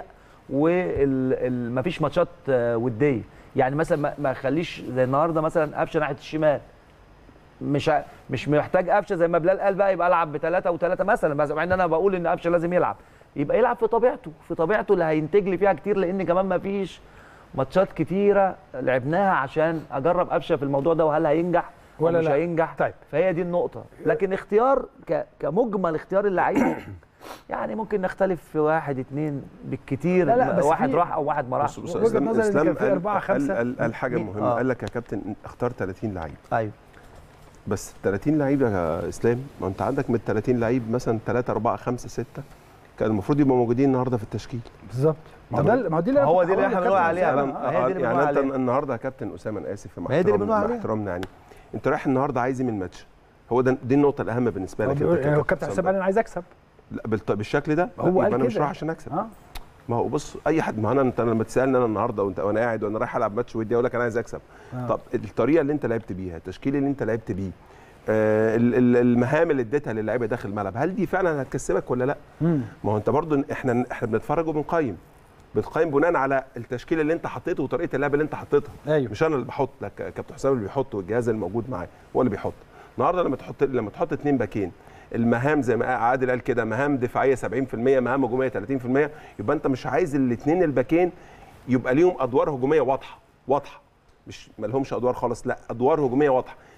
ومفيش ماتشات آه، وديه يعني مثلا ما- ما اخليش زي النهارده مثلا قفشه ناحيه الشمال مش ع- مش محتاج قفشه زي ما بلال قال بقى يبقى العب بثلاثه وثلاثه مثلا بس مع ان انا بقول ان قفشه لازم يلعب يبقى يلعب في طبيعته في طبيعته اللي هينتج لي فيها كتير لان كمان ما فيش ماتشات كتيره لعبناها عشان اجرب قفشه في الموضوع ده وهل هينجح ولا ولا مش لا. هينجح طيب. فهي دي النقطه لكن اختيار ك... كمجمل اختيار اللعيبه يعني ممكن نختلف في واحد اتنين بالكتير لا، لا، بس واحد في- راح او واحد ما راحش بص بص وجهة اسلام نظري إن اسلام كان في قال- أربعة، قال- خمسة. قال قال حاجه مين؟ مهمه آه. قال لك يا كابتن اختار 30 لعيب ايوه بس 30 لعيب يا اسلام ما انت عندك من 30 لعيب مثلا 3 4 5 6 كان المفروض يبقوا موجودين النهارده في التشكيل بالظبط ما هو ده ما هو دي اللي أنا هو كنت دي اللي هقوله إحنا بنقول للكابتن عليها أسامة. بقى. آه. هي دي اللي يعني بنقول انت عليها. النهارده يا كابتن اسامه انا اسف مع ما هي دي اللي احترام- بنقول مع عليها. احترامنا يعني انت رايح النهارده عايز إيه من الماتش هو ده دي النقطه الاهم بالنسبه هو لك بيقول- انت يعني هو ككابتن الكابتن حسام قال صندوق. انا عايز اكسب لا بالط- بالشكل ده هو لا، قال يبقى انا مش كده. رايح عشان اكسب اه ما هو بص اي حد ما انا انت لما تسالني انا النهارده وانت وانا قاعد وانا رايح العب ماتش ودي اقول لك انا عايز اكسب آه. طب الطريقه اللي انت لعبت بيها التشكيل اللي انت لعبت بيه آه ال- ال- المهام اللي اديتها للعيبه داخل الملعب هل دي فعلا هتكسبك ولا لا مم. ما هو انت برضو احنا احنا بنتفرج وبنقيم بتقيم بناء على التشكيل اللي انت حطيته وطريقه اللعب اللي انت حطيتها ايوه مش انا اللي بحط لك كابتن حسام اللي بيحط والجهاز اللي موجود معاه هو اللي بيحط النهارده لما تحط لما تحط اثنين باكين المهام زي ما عادل قال كده مهام دفاعيه 70% مهام هجوميه 30% يبقى انت مش عايز الاثنين الباكين يبقى ليهم ادوار هجوميه واضحه واضحه مش ما لهمش ادوار خالص لا ادوار هجوميه واضحه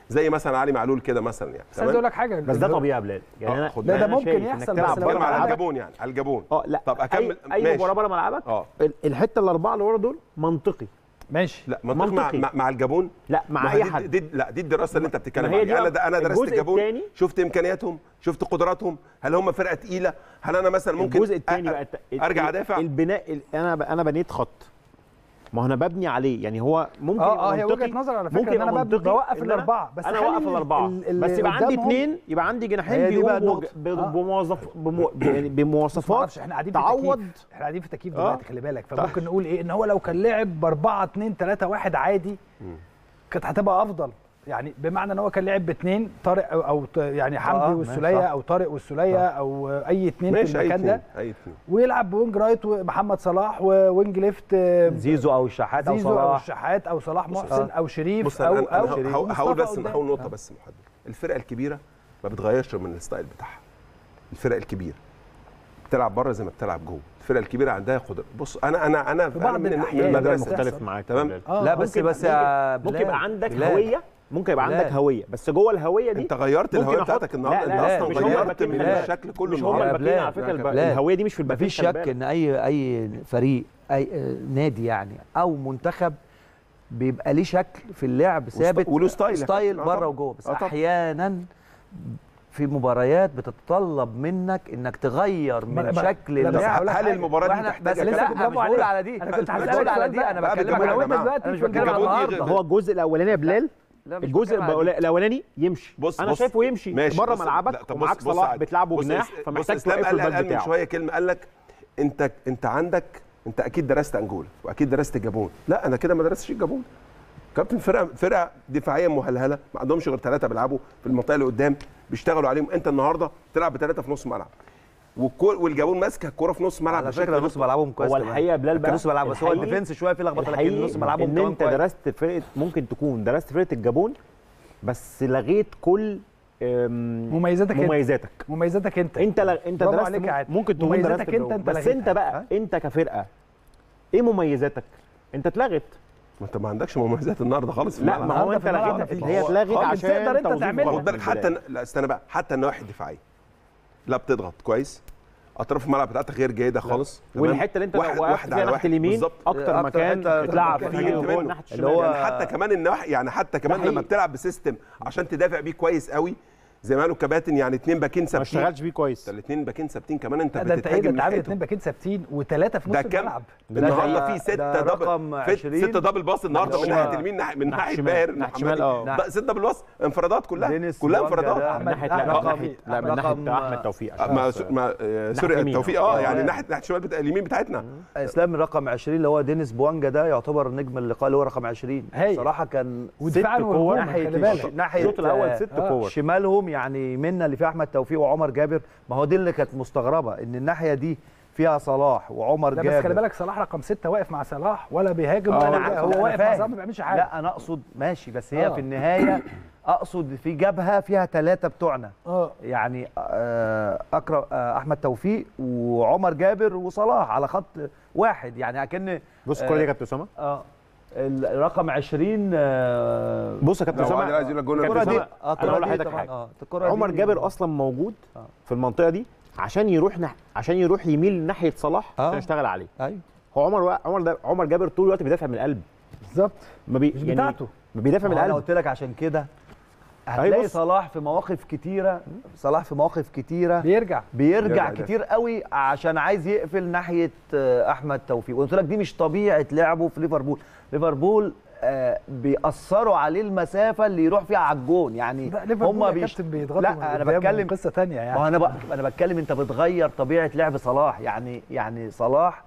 زي مثلا علي معلول كده مثلا يعني بس عايز اقول لك حاجه بس ده طبيعي يا بلال يعني آه، انا خد لا، ده يعني أنا ممكن شايف إنك يحصل، تلعب بس لو بره بتكلم على عندك- ملعبك الجابون يعني على الجابون اه لا طب اكمل اي, أي ماشي. مباراه بره ملعبك اه ال- الحته الاربعه اللي ورا دول منطقي ماشي لا منطق مع, منطقي. مع, مع الجابون لا مع ما اي دي- حد دي, دي لا دي الدراسه اللي انت بتتكلم ما هي عليها دي انا انا درست الجزء الجابون التاني- شفت امكانياتهم شفت قدراتهم هل هم فرقه تقيله هل انا مثلا ممكن الجزء الثاني أ- بقى الت- ارجع ال- ادافع البناء ال- انا ب- انا بنيت خط ما هو انا ببني عليه يعني هو ممكن اه يبقى اه هي منطقي وجهه نظر على فكره ممكن ان انا يبقى بب- منطقي بوقف إن أنا- الاربعه بس انا خلي اوقف الاربعه ال- ال- بس يبقى عندي قدامهم- اثنين يبقى عندي جناحين هي دي بقى بيقوموا النقطة. ب- آه. بموظف بمو- يعني بس بمواصفات معرفش احنا قاعدين في تعوض تكييف احنا قاعدين في تكييف آه. دلوقتي خلي بالك فممكن نقول ايه ان هو لو كان لعب ب 4 2 3 1 عادي كانت هتبقى افضل يعني بمعنى ان هو كان لعب باثنين طارق او, أو ط- يعني حمدي آه، والسوليه صح. او طارق والسوليه او اي اثنين في ماشي اي المكان ده اثنين اي اثنين ويلعب بوينج رايت ومحمد صلاح ووينج ليفت آه، زيزو او الشحات او زيزو او صلاح الشحات او صلاح محسن او شريف بص او انا او أنا هقول- هقول هقول مصطفى بس قدام. هقول نقطه بس محدد الفرقه الكبيره ما بتغيرش من الستايل بتاعها الفرق الكبيره بتلعب بره زي ما بتلعب جوه الفرقه الكبيره عندها قدره بص انا انا انا في بعض أنا من الأحيان من ده المدرسه بتحصل. مختلف معاك تمام. بلال. آه، لا بس ممكن- بس يا ممكن بلال، يبقى عندك بلال. هويه ممكن يبقى بلال. عندك هويه بس جوه الهويه دي انت غيرت ممكن الهويه أحط- بتاعتك النهارده لا، انت لا، اصلا مش هم غيرت الباكين من بلال. الشكل كله مش هم النهارده الباكين الباكين على فكره الب- بلال. الهويه دي مش في الباكين مفيش خلي شك بالك. ان اي اي فريق اي آه، نادي يعني او منتخب بيبقى ليه شكل في اللعب ثابت وله ستايل. ستايل آه بره طبعاً. وجوه بس آه طبعاً. احيانا في مباريات بتتطلب منك انك تغير ما- من ما- شكل لا، بس اللعب هقول لك هل حاجة. المباراه دي واحنا تحتاج بس لسه لا برافو مش بقول عليك. على دي انا كنت أنا هسألك بقول السؤال دي ده. انا لا، بتكلم بالجماعة على يا جماعة. انا مش بتكلم على الجابون دي النهارده غير- هو الجزء الاولاني يا بلال لا، مش الجزء بتكلم على دي. الأول- الاولاني يمشي بص انا بص شايفه يمشي ماشي بره بص- ملعبك لا، طب ومعاك بص- بص صلاح عادي. بتلعبه بص جناح إس- بص فمحتاج اسلام توقف قال الباك قال من بتاعه شويه كلمه قال لك انت انت عندك انت اكيد درست انجولا واكيد درست الجابون لا انا كده ما درستش الجابون كابتن فرقه فرقه دفاعيا مهلهله ما عندهمش غير ثلاثه بيلعبوا في المنطقه اللي قدام بيشتغلوا عليهم انت النهارده تلعب بثلاثه في نص ملعب والكور والجابون ماسكه الكوره في نص ملعب على بشكل فكره نص ملعبهم كويس هو كمان. الحقيقه يا بلال بقى نص ملعب بس هو الحقيقي- الديفنس شويه في لخبطه لكن الحقيقي نص ملعبهم ان كمان انت كويس. درست فرقه ممكن تكون درست فرقه الجابون بس لغيت كل أم، مميزاتك انت مميزاتك مميزاتك انت انت ل... انت برافو درست عليك يا عادل. ممكن تكون مميزاتك درست انت الجو. انت بس لغيتها. انت بقى انت كفرقه ايه مميزاتك انت اتلغت ما انت ما عندكش مميزات النهارده خالص في لا الملعب. ما هو النهارده انت في الملعب لغيتها مفيش. هي اتلغت خالص. عشان تقدر انت توظيف تعملها. غلط خد بالك من حتى البداية. لا استنى بقى حتى النواحي الدفاعيه لا بتضغط كويس اطراف الملعب بتاعتك غير جيده خالص تمام؟ والحته اللي انت واحد- وقفت واحد فيها على ناحيه واحد. اليمين بالظبط. اكتر أكتر مكان حتة اتلعب كنت فيه جبت هو منه. ناحيه اللي الشمال هو- يعني حتى كمان النواحي يعني حتى كمان حقيقي. لما بتلعب بسيستم عشان تدافع بيه كويس قوي زي ما قالوا الكباتن يعني اثنين باكين ما ثابتين اشتغلش بيه كويس الاثنين باكين ثابتين كمان انت لا ده انت ايه ده بتتهاجم انت عامل ناحيتهم. اثنين باكين ثابتين وثلاثه في نص ده كام الملعب النهارده ده- في ستة ده رقم دبل في 20. ستة دبل باص النهارده من اللي هو ناحيه اليمين ناحيه من ناحية ناحيه شمال. باير ناحية شمال، اه. ده ستة دبل باص انفرادات كلها دينيس كلها بوانجا انفرادات ده من ناحيه لا من رقم- ناحيه لا من رقم- ناحيه احمد توفيق عشان ما بس- ما آه، سوري يمين. التوفيق اه آه. يعني ناحيه ناحيه الشمال بتاع اليمين بتاعتنا اسلام رقم 20 اللي هو دينيس بوانجا ده يعتبر نجم اللقاء اللي هو رقم 20 هايل. صراحه كان ودفاعا ست كور وهجوما، ناحيه خلي بالك. الش- ناحيه الشوط الاول آه، ست آه. كور شمالهم يعني منا اللي فيها احمد توفيق وعمر جابر ما هو دي اللي كانت مستغربه ان الناحيه دي فيها صلاح وعمر لا جابر بس خلي بالك صلاح رقم ستة واقف مع صلاح ولا بيهاجم آه، ولا أنا بي- عارف، هو أنا واقف مع فاهم. صلاح ما بيعملش حاجه لا انا اقصد ماشي بس هي آه. في النهايه اقصد في جبهه فيها ثلاثه بتوعنا اه يعني آه، اكرم آه، احمد توفيق وعمر جابر وصلاح على خط واحد يعني اكن بص الكوره دي يا كابتن اسامه اه الرقم 20 آه، بص يا كابتن لو اسامه عادل عايز يقول لك جون كابتن الكرة دي أسامة، آه، انا الكرة هقول دي لحضرتك طبعاً، حاجه آه، الكرة عمر دي- جابر اصلا موجود آه. في المنطقه دي عشان يروح نح... عشان يروح يميل ناحيه صلاح آه. عشان يشتغل عليه ايوه هو عمر و... عمر ده عمر جابر طول الوقت بيدافع من القلب بالظبط ما بي... مش بتاعته ما بيدافع من ما هو انا القلب قلت لك عشان كده هتلاقي بص. صلاح في مواقف كتيره صلاح في مواقف كتيره بيرجع بيرجع يرجع كتير قوي عشان عايز يقفل ناحيه آه، احمد توفيق وقلت لك دي مش طبيعه لعبه في ليفربول ليفربول آه، بيأثروا عليه المسافه اللي يروح فيها على الجون يعني لا ليفربول هم يا بيش... كابتن بيضغطوا لا من انا قدام بتكلم قصه ثانيه ما يعني هو انا بقى انا بتكلم انت بتغير طبيعه لعب صلاح يعني يعني صلاح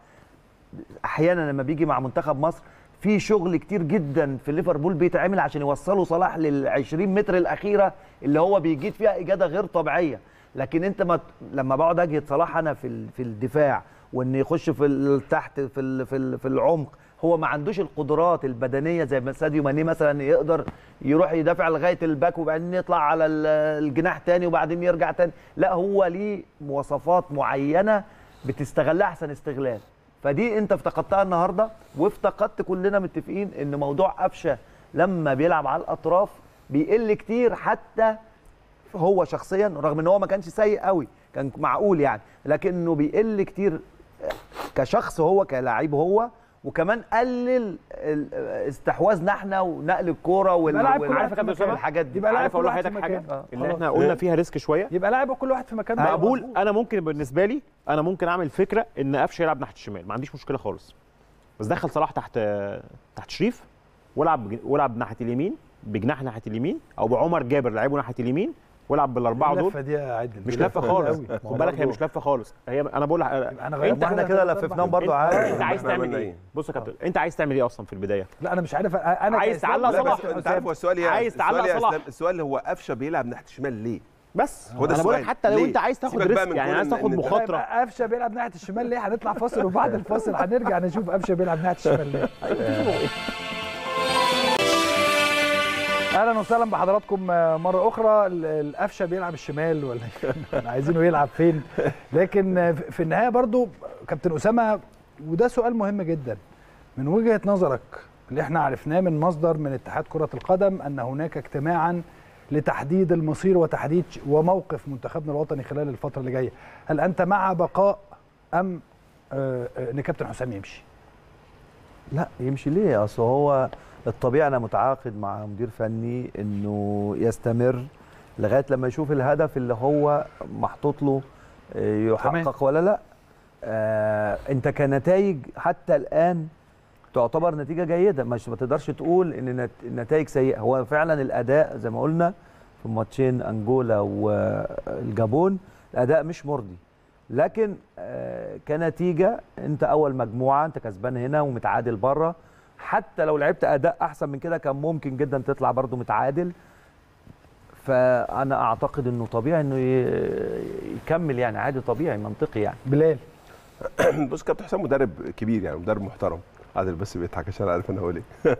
احيانا لما بيجي مع منتخب مصر في شغل كتير جدا في ليفربول بيتعمل عشان يوصلوا صلاح لل 20 متر الاخيره اللي هو بيجيد فيها اجاده غير طبيعيه لكن انت ما ت- لما بقعد اجهد صلاح انا في ال- في الدفاع وان يخش في ال- تحت في ال- في ال- في العمق هو ما عندوش القدرات البدنيه زي ما ساديو ماني مثلا يقدر يروح يدافع لغايه الباك وبعدين يطلع على ال- الجناح تاني وبعدين يرجع تاني لا هو ليه مواصفات معينه بتستغلها احسن استغلال فدي انت افتقدتها النهارده وافتقدت كلنا متفقين ان موضوع قفشه لما بيلعب على الاطراف بيقل كتير حتى هو شخصيا رغم ان هو ما كانش سيء قوي كان معقول يعني لكنه بيقل كتير كشخص هو كلاعب هو وكمان قلل ال- استحواذنا احنا ونقل الكوره وال- يبقى لاعب كل وال- واحد في مكانه. والحاجات دي يبقى لاعب عارف كل اقول واحد في لحضرتك حاجه مكانه. اللي خلاص. احنا قلنا فيها ريسك شويه يبقى لاعب كل واحد في مكانه مقبول مظبوط. انا ممكن بالنسبه لي انا ممكن اعمل فكره ان قفشه يلعب ناحيه الشمال ما عنديش مشكله خالص بس دخل صلاح تحت تحت شريف والعب بج- والعب ناحيه اليمين بجناح ناحيه اليمين او بعمر جابر لعبه ناحيه اليمين والعب بالاربعه دول اللفه دي يا عادل مش دي لفه طويلة خالص قوي. خد بالك هي مش لفه خالص هي انا بقول لك- انا غيرت طب احنا كده لففناهم برضو انت, عادي انت عايز احنا تعمل عملنا ايه ايه؟ بص يا كابتن انت عايز تعمل ايه اصلا في البدايه لا انا مش عارف انا عايز كإسلام تعلق لا، لا بس بس صلاح. انت عارف هو السؤال ايه عايز السؤال تعلق يا صلاح. اسلام السؤال اللي هو قفشه بيلعب ناحيه الشمال ليه؟ بس هو ده انا بقول لك السؤال. حتى لو ليه؟ انت عايز تاخد سيبك بقى ريسك من يعني كون عايز إن- تاخد إن- مخاطره يبقى قفشه بيلعب ناحيه الشمال ليه هنطلع فاصل وبعد الفاصل هنرجع نشوف قفشه بيلعب ناحيه الشمال ليه اهلا وسهلا بحضراتكم مره اخرى ال- القفشه بيلعب الشمال ولا إحنا عايزينه يلعب فين لكن في النهايه برضو كابتن اسامه وده سؤال مهم جدا من وجهه نظرك اللي احنا عرفناه من مصدر من اتحاد كره القدم ان هناك اجتماعا لتحديد المصير وتحديد ش- وموقف منتخبنا الوطني خلال الفتره اللي جايه هل انت مع بقاء ام آه، آه، ان كابتن حسام يمشي لا يمشي ليه اصل هو الطبيعي انا متعاقد مع مدير فني انه يستمر لغايه لما يشوف الهدف اللي هو محطوط له آه، يحقق ولا لا آه انت كنتائج حتى الان تعتبر نتيجه جيده مش ما تقدرش تقول ان نت- النتائج سيئه هو فعلا الاداء زي ما قلنا في ماتشين انجولا والجابون الاداء مش مرضي لكن آه، كنتيجه انت اول مجموعه انت كسبان هنا ومتعادل بره حتى لو لعبت اداء احسن من كده كان ممكن جدا تطلع برضو متعادل فانا اعتقد انه طبيعي انه ي- يكمل يعني عادي طبيعي منطقي يعني بلال بص كابتن حسام مدرب كبير يعني مدرب محترم عادل بس بيضحك عشان عارف انا هقول ايه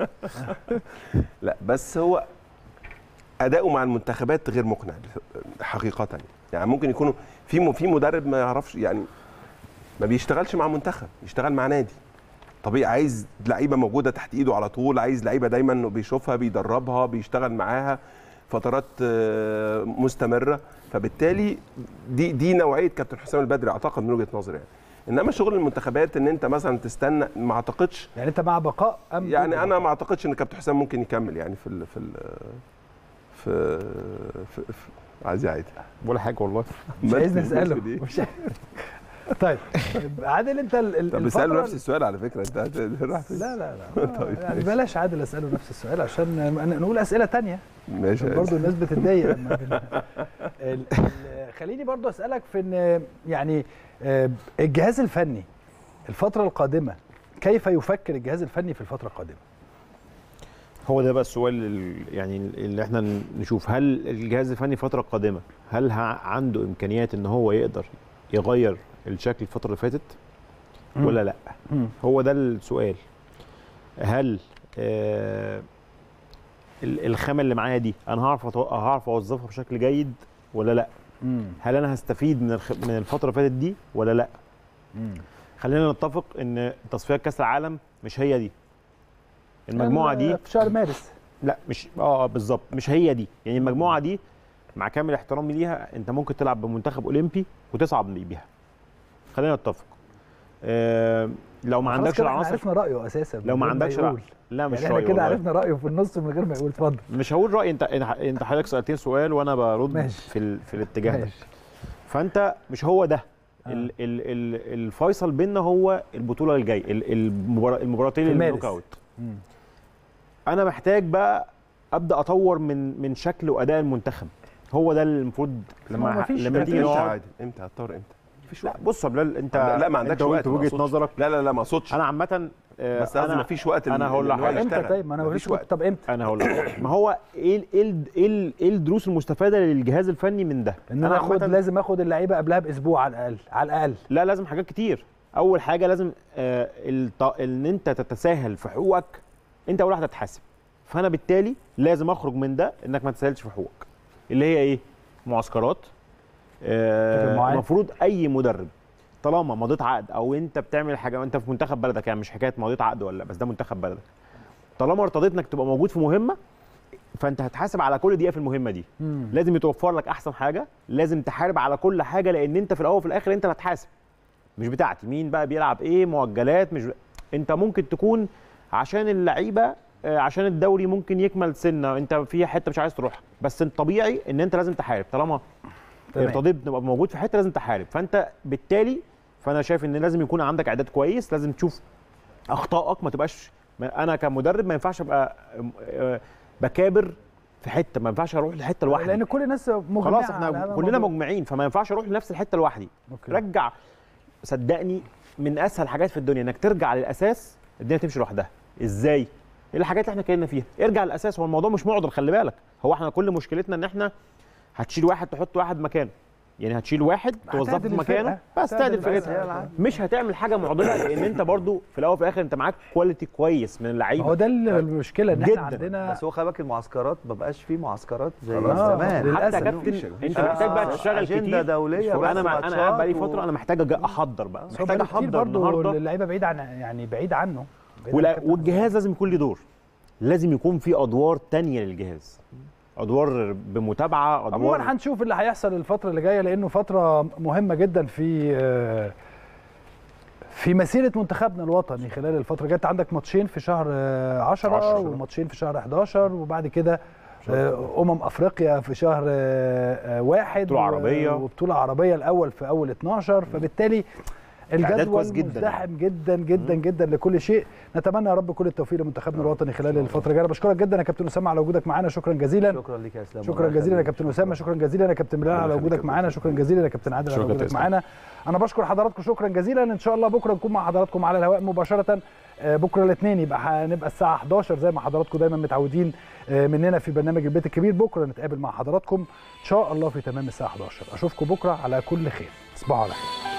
لا بس هو اداؤه مع المنتخبات غير مقنع حقيقه يعني ممكن يكونوا في م- في مدرب ما يعرفش يعني ما بيشتغلش مع منتخب يشتغل مع نادي طبيعي عايز لعيبه موجوده تحت ايده على طول عايز لعيبه دايما بيشوفها بيدربها بيشتغل معاها فترات آه، مستمره فبالتالي دي دي نوعيه كابتن حسام البدري اعتقد من وجهه نظري يعني انما شغل المنتخبات ان انت مثلا تستنى ما اعتقدش يعني انت مع بقاء ام يعني ضد انا ما اعتقدش ان كابتن حسام ممكن يكمل يعني في ال في ال في, في, في عايز عادي ولا حاجه والله مش عايز ماشي، نساله ماشي دي. مش عايز- طيب عادل انت ال- ال- طب اساله الفترة- نفس السؤال على فكره انت هت- راح فين؟ لا لا لا طيب، يعني ماشي. بلاش عادل اساله نفس السؤال عشان ن- نقول اسئله تانية ماشي عشان برضه الناس بتتضايق لما بن... ال... ال... خليني برضه اسالك في ان يعني آه، الجهاز الفني الفتره القادمه كيف يفكر الجهاز الفني في الفتره القادمه هو ده بقى السؤال ال- يعني اللي احنا نشوف هل الجهاز الفني الفتره القادمه هل ها- عنده امكانيات ان هو يقدر يغير الشكل الفتره اللي فاتت ولا لا مم. هو ده السؤال هل آه ال- الخامه اللي معايا دي انا هعرف أتو- هعرف اوظفها بشكل جيد ولا لا مم. هل انا هستفيد من الخ... من الفتره اللي فاتت دي ولا لا مم. خلينا نتفق ان تصفيات كاس العالم مش هي دي المجموعه دي في شهر مارس لا مش اه آه، بالظبط مش هي دي يعني المجموعه دي مع كامل احترامي ليها انت ممكن تلعب بمنتخب اولمبي وتصعد بيها خلينا نتفق آه لو ما خلاص عندكش كده احنا العناصر عرفنا رايه اساسا من لو ما غير عندكش يقول. لا مش يعني احنا رأيي كده والله. عرفنا رايه في النص من غير ما يقول اتفضل مش هقول رايي انت انت حضرتك سالتني سؤال وانا برد ماشي. في ال... في الاتجاه ده ماشي فانت مش هو ده آه. ال ال ال الفيصل بيننا هو البطوله الجايه ال- المبارا- المباراتين في مارس. النوك اوت مم. انا محتاج بقى ابدا اطور من من شكل واداء المنتخب هو ده اللي المفروض هو لما مفيش لما امتى تيجي امتى نقعد عادي امتى هتطور امتى مفيش لا وقت بص يا بلال انت لا ما انت عندكش قلت وقت ما وجهه أقصدش. نظرك لا لا لا ما اقصدش انا عامه آه، بس قصدي انا مفيش وقت أنا إن- هقول إن الواحد لحضرتك. امتى يشتغل. طيب ما انا مفيش مفيش وقت وقت طب امتى انا هقول لك ما هو ايه ال- ايه ال- ايه ال- ايه الدروس المستفاده للجهاز الفني من ده ان انا اخد عامةً- لازم اخد اللعيبه قبلها باسبوع على الاقل على الاقل لا لازم حاجات كتير اول حاجه لازم آه الط... ان انت تتساهل في حقوقك انت اول واحد هتحاسب فانا بالتالي لازم اخرج من ده انك ما تسهلش في حقوقك اللي هي ايه معسكرات آه، تجمعات. المفروض اي مدرب طالما مضيت عقد او انت بتعمل حاجه وانت في منتخب بلدك يعني مش حكايه مضيت عقد ولا لا بس ده منتخب بلدك طالما ارتضيت انك تبقى موجود في مهمه فانت هتحاسب على كل دقيقه في المهمه دي مم. لازم يتوفر لك احسن حاجه لازم تحارب على كل حاجه لان انت في الاول وفي الاخر انت اللي هتحاسب مش بتاعتي مين بقى بيلعب ايه مؤجلات مش انت ممكن تكون عشان اللعيبه آه، عشان الدوري ممكن يكمل سنه انت في حته مش عايز تروح بس الطبيعي ان انت لازم تحارب طالما تمام. ارتضيت تبقى موجود في حته لازم تحارب فانت بالتالي فانا شايف ان لازم يكون عندك اعداد كويس لازم تشوف اخطائك ما تبقاش ما- انا كمدرب ما ينفعش ابقى آه، بكابر في حته ما ينفعش اروح لحته لوحدي لان كل الناس مجمعه خلاص على هذا احنا كلنا الموضوع. مجمعين فما ينفعش اروح لنفس الحته لوحدي أوكي. رجع صدقني من اسهل حاجات في الدنيا انك ترجع للاساس الدنيا تمشي لوحدها ازاي ايه الحاجات اللي احنا اتكلمنا فيها ارجع للاساس هو الموضوع مش معضل خلي بالك هو احنا كل مشكلتنا ان احنا هتشيل واحد تحط واحد مكانه يعني هتشيل واحد توظفه هتعدل في مكانه الفرقة. بس هتعدل تعدل الفرقة. فرقتها مش هتعمل حاجه معضله لان انت برضو في الاول وفي الاخر انت معاك كواليتي كويس من هو اللعيبه ده المشكله ان احنا جداً. عندنا بس هو خلي بالك المعسكرات ما بقاش فيه معسكرات زي خلاص. زمان للأسف. حتى يا كابتن مفيش- انت آه، محتاج بقى تشتغل أجندة كتير دولية انا بس مع- انا قاعد بقالي ماتشات فتره و- انا محتاج أجي احضر بقى بس هو محتاج بقاله كتير احضر برضه النهارده اللعيبه بعيد عن يعني بعيد عنه بعيد ولا عن كابتن والجهاز لازم يكون له دور لازم يكون في ادوار تانية للجهاز ادوار بمتابعه ادوار عموما هنشوف اللي هيحصل الفترة اللي جاية لأنه فترة مهمة جدا في آه، في مسيرة منتخبنا الوطني خلال الفترة الجاية أنت عندك ماتشين في شهر 10 عشرة. وماتشين في شهر 11 وبعد كده آه، أمم أفريقيا في شهر آه، آه، واحد بطولة و- عربية. وبطولة عربية الأول في أول 12 فبالتالي إعداد الجدول كويس جداً مزدحم جدا جدا جدا لكل شيء نتمنى يا رب كل التوفيق لمنتخبنا الوطني خلال الفترة الجاية أنا بشكرك جدا يا كابتن أسامة على وجودك معانا شكرا جزيلا شكرا لك يا اسلام شكرا الله جزيلا يا يخليك. كابتن اسامه شكرا جزيلا يا كابتن بلال على وجودك معانا شكرا جزيلا يا كابتن عادل على شكرا وجودك تسلم. معانا انا بشكر حضراتكم شكرا جزيلا ان شاء الله بكره نكون مع حضراتكم على الهواء مباشره آه، بكره الاثنين يبقى هنبقى الساعه 11 زي ما حضراتكم دايما متعودين آه، مننا في برنامج البيت الكبير بكره نتقابل مع حضراتكم ان شاء الله في تمام الساعه 11 اشوفكم بكره على كل خير تصبحوا على خير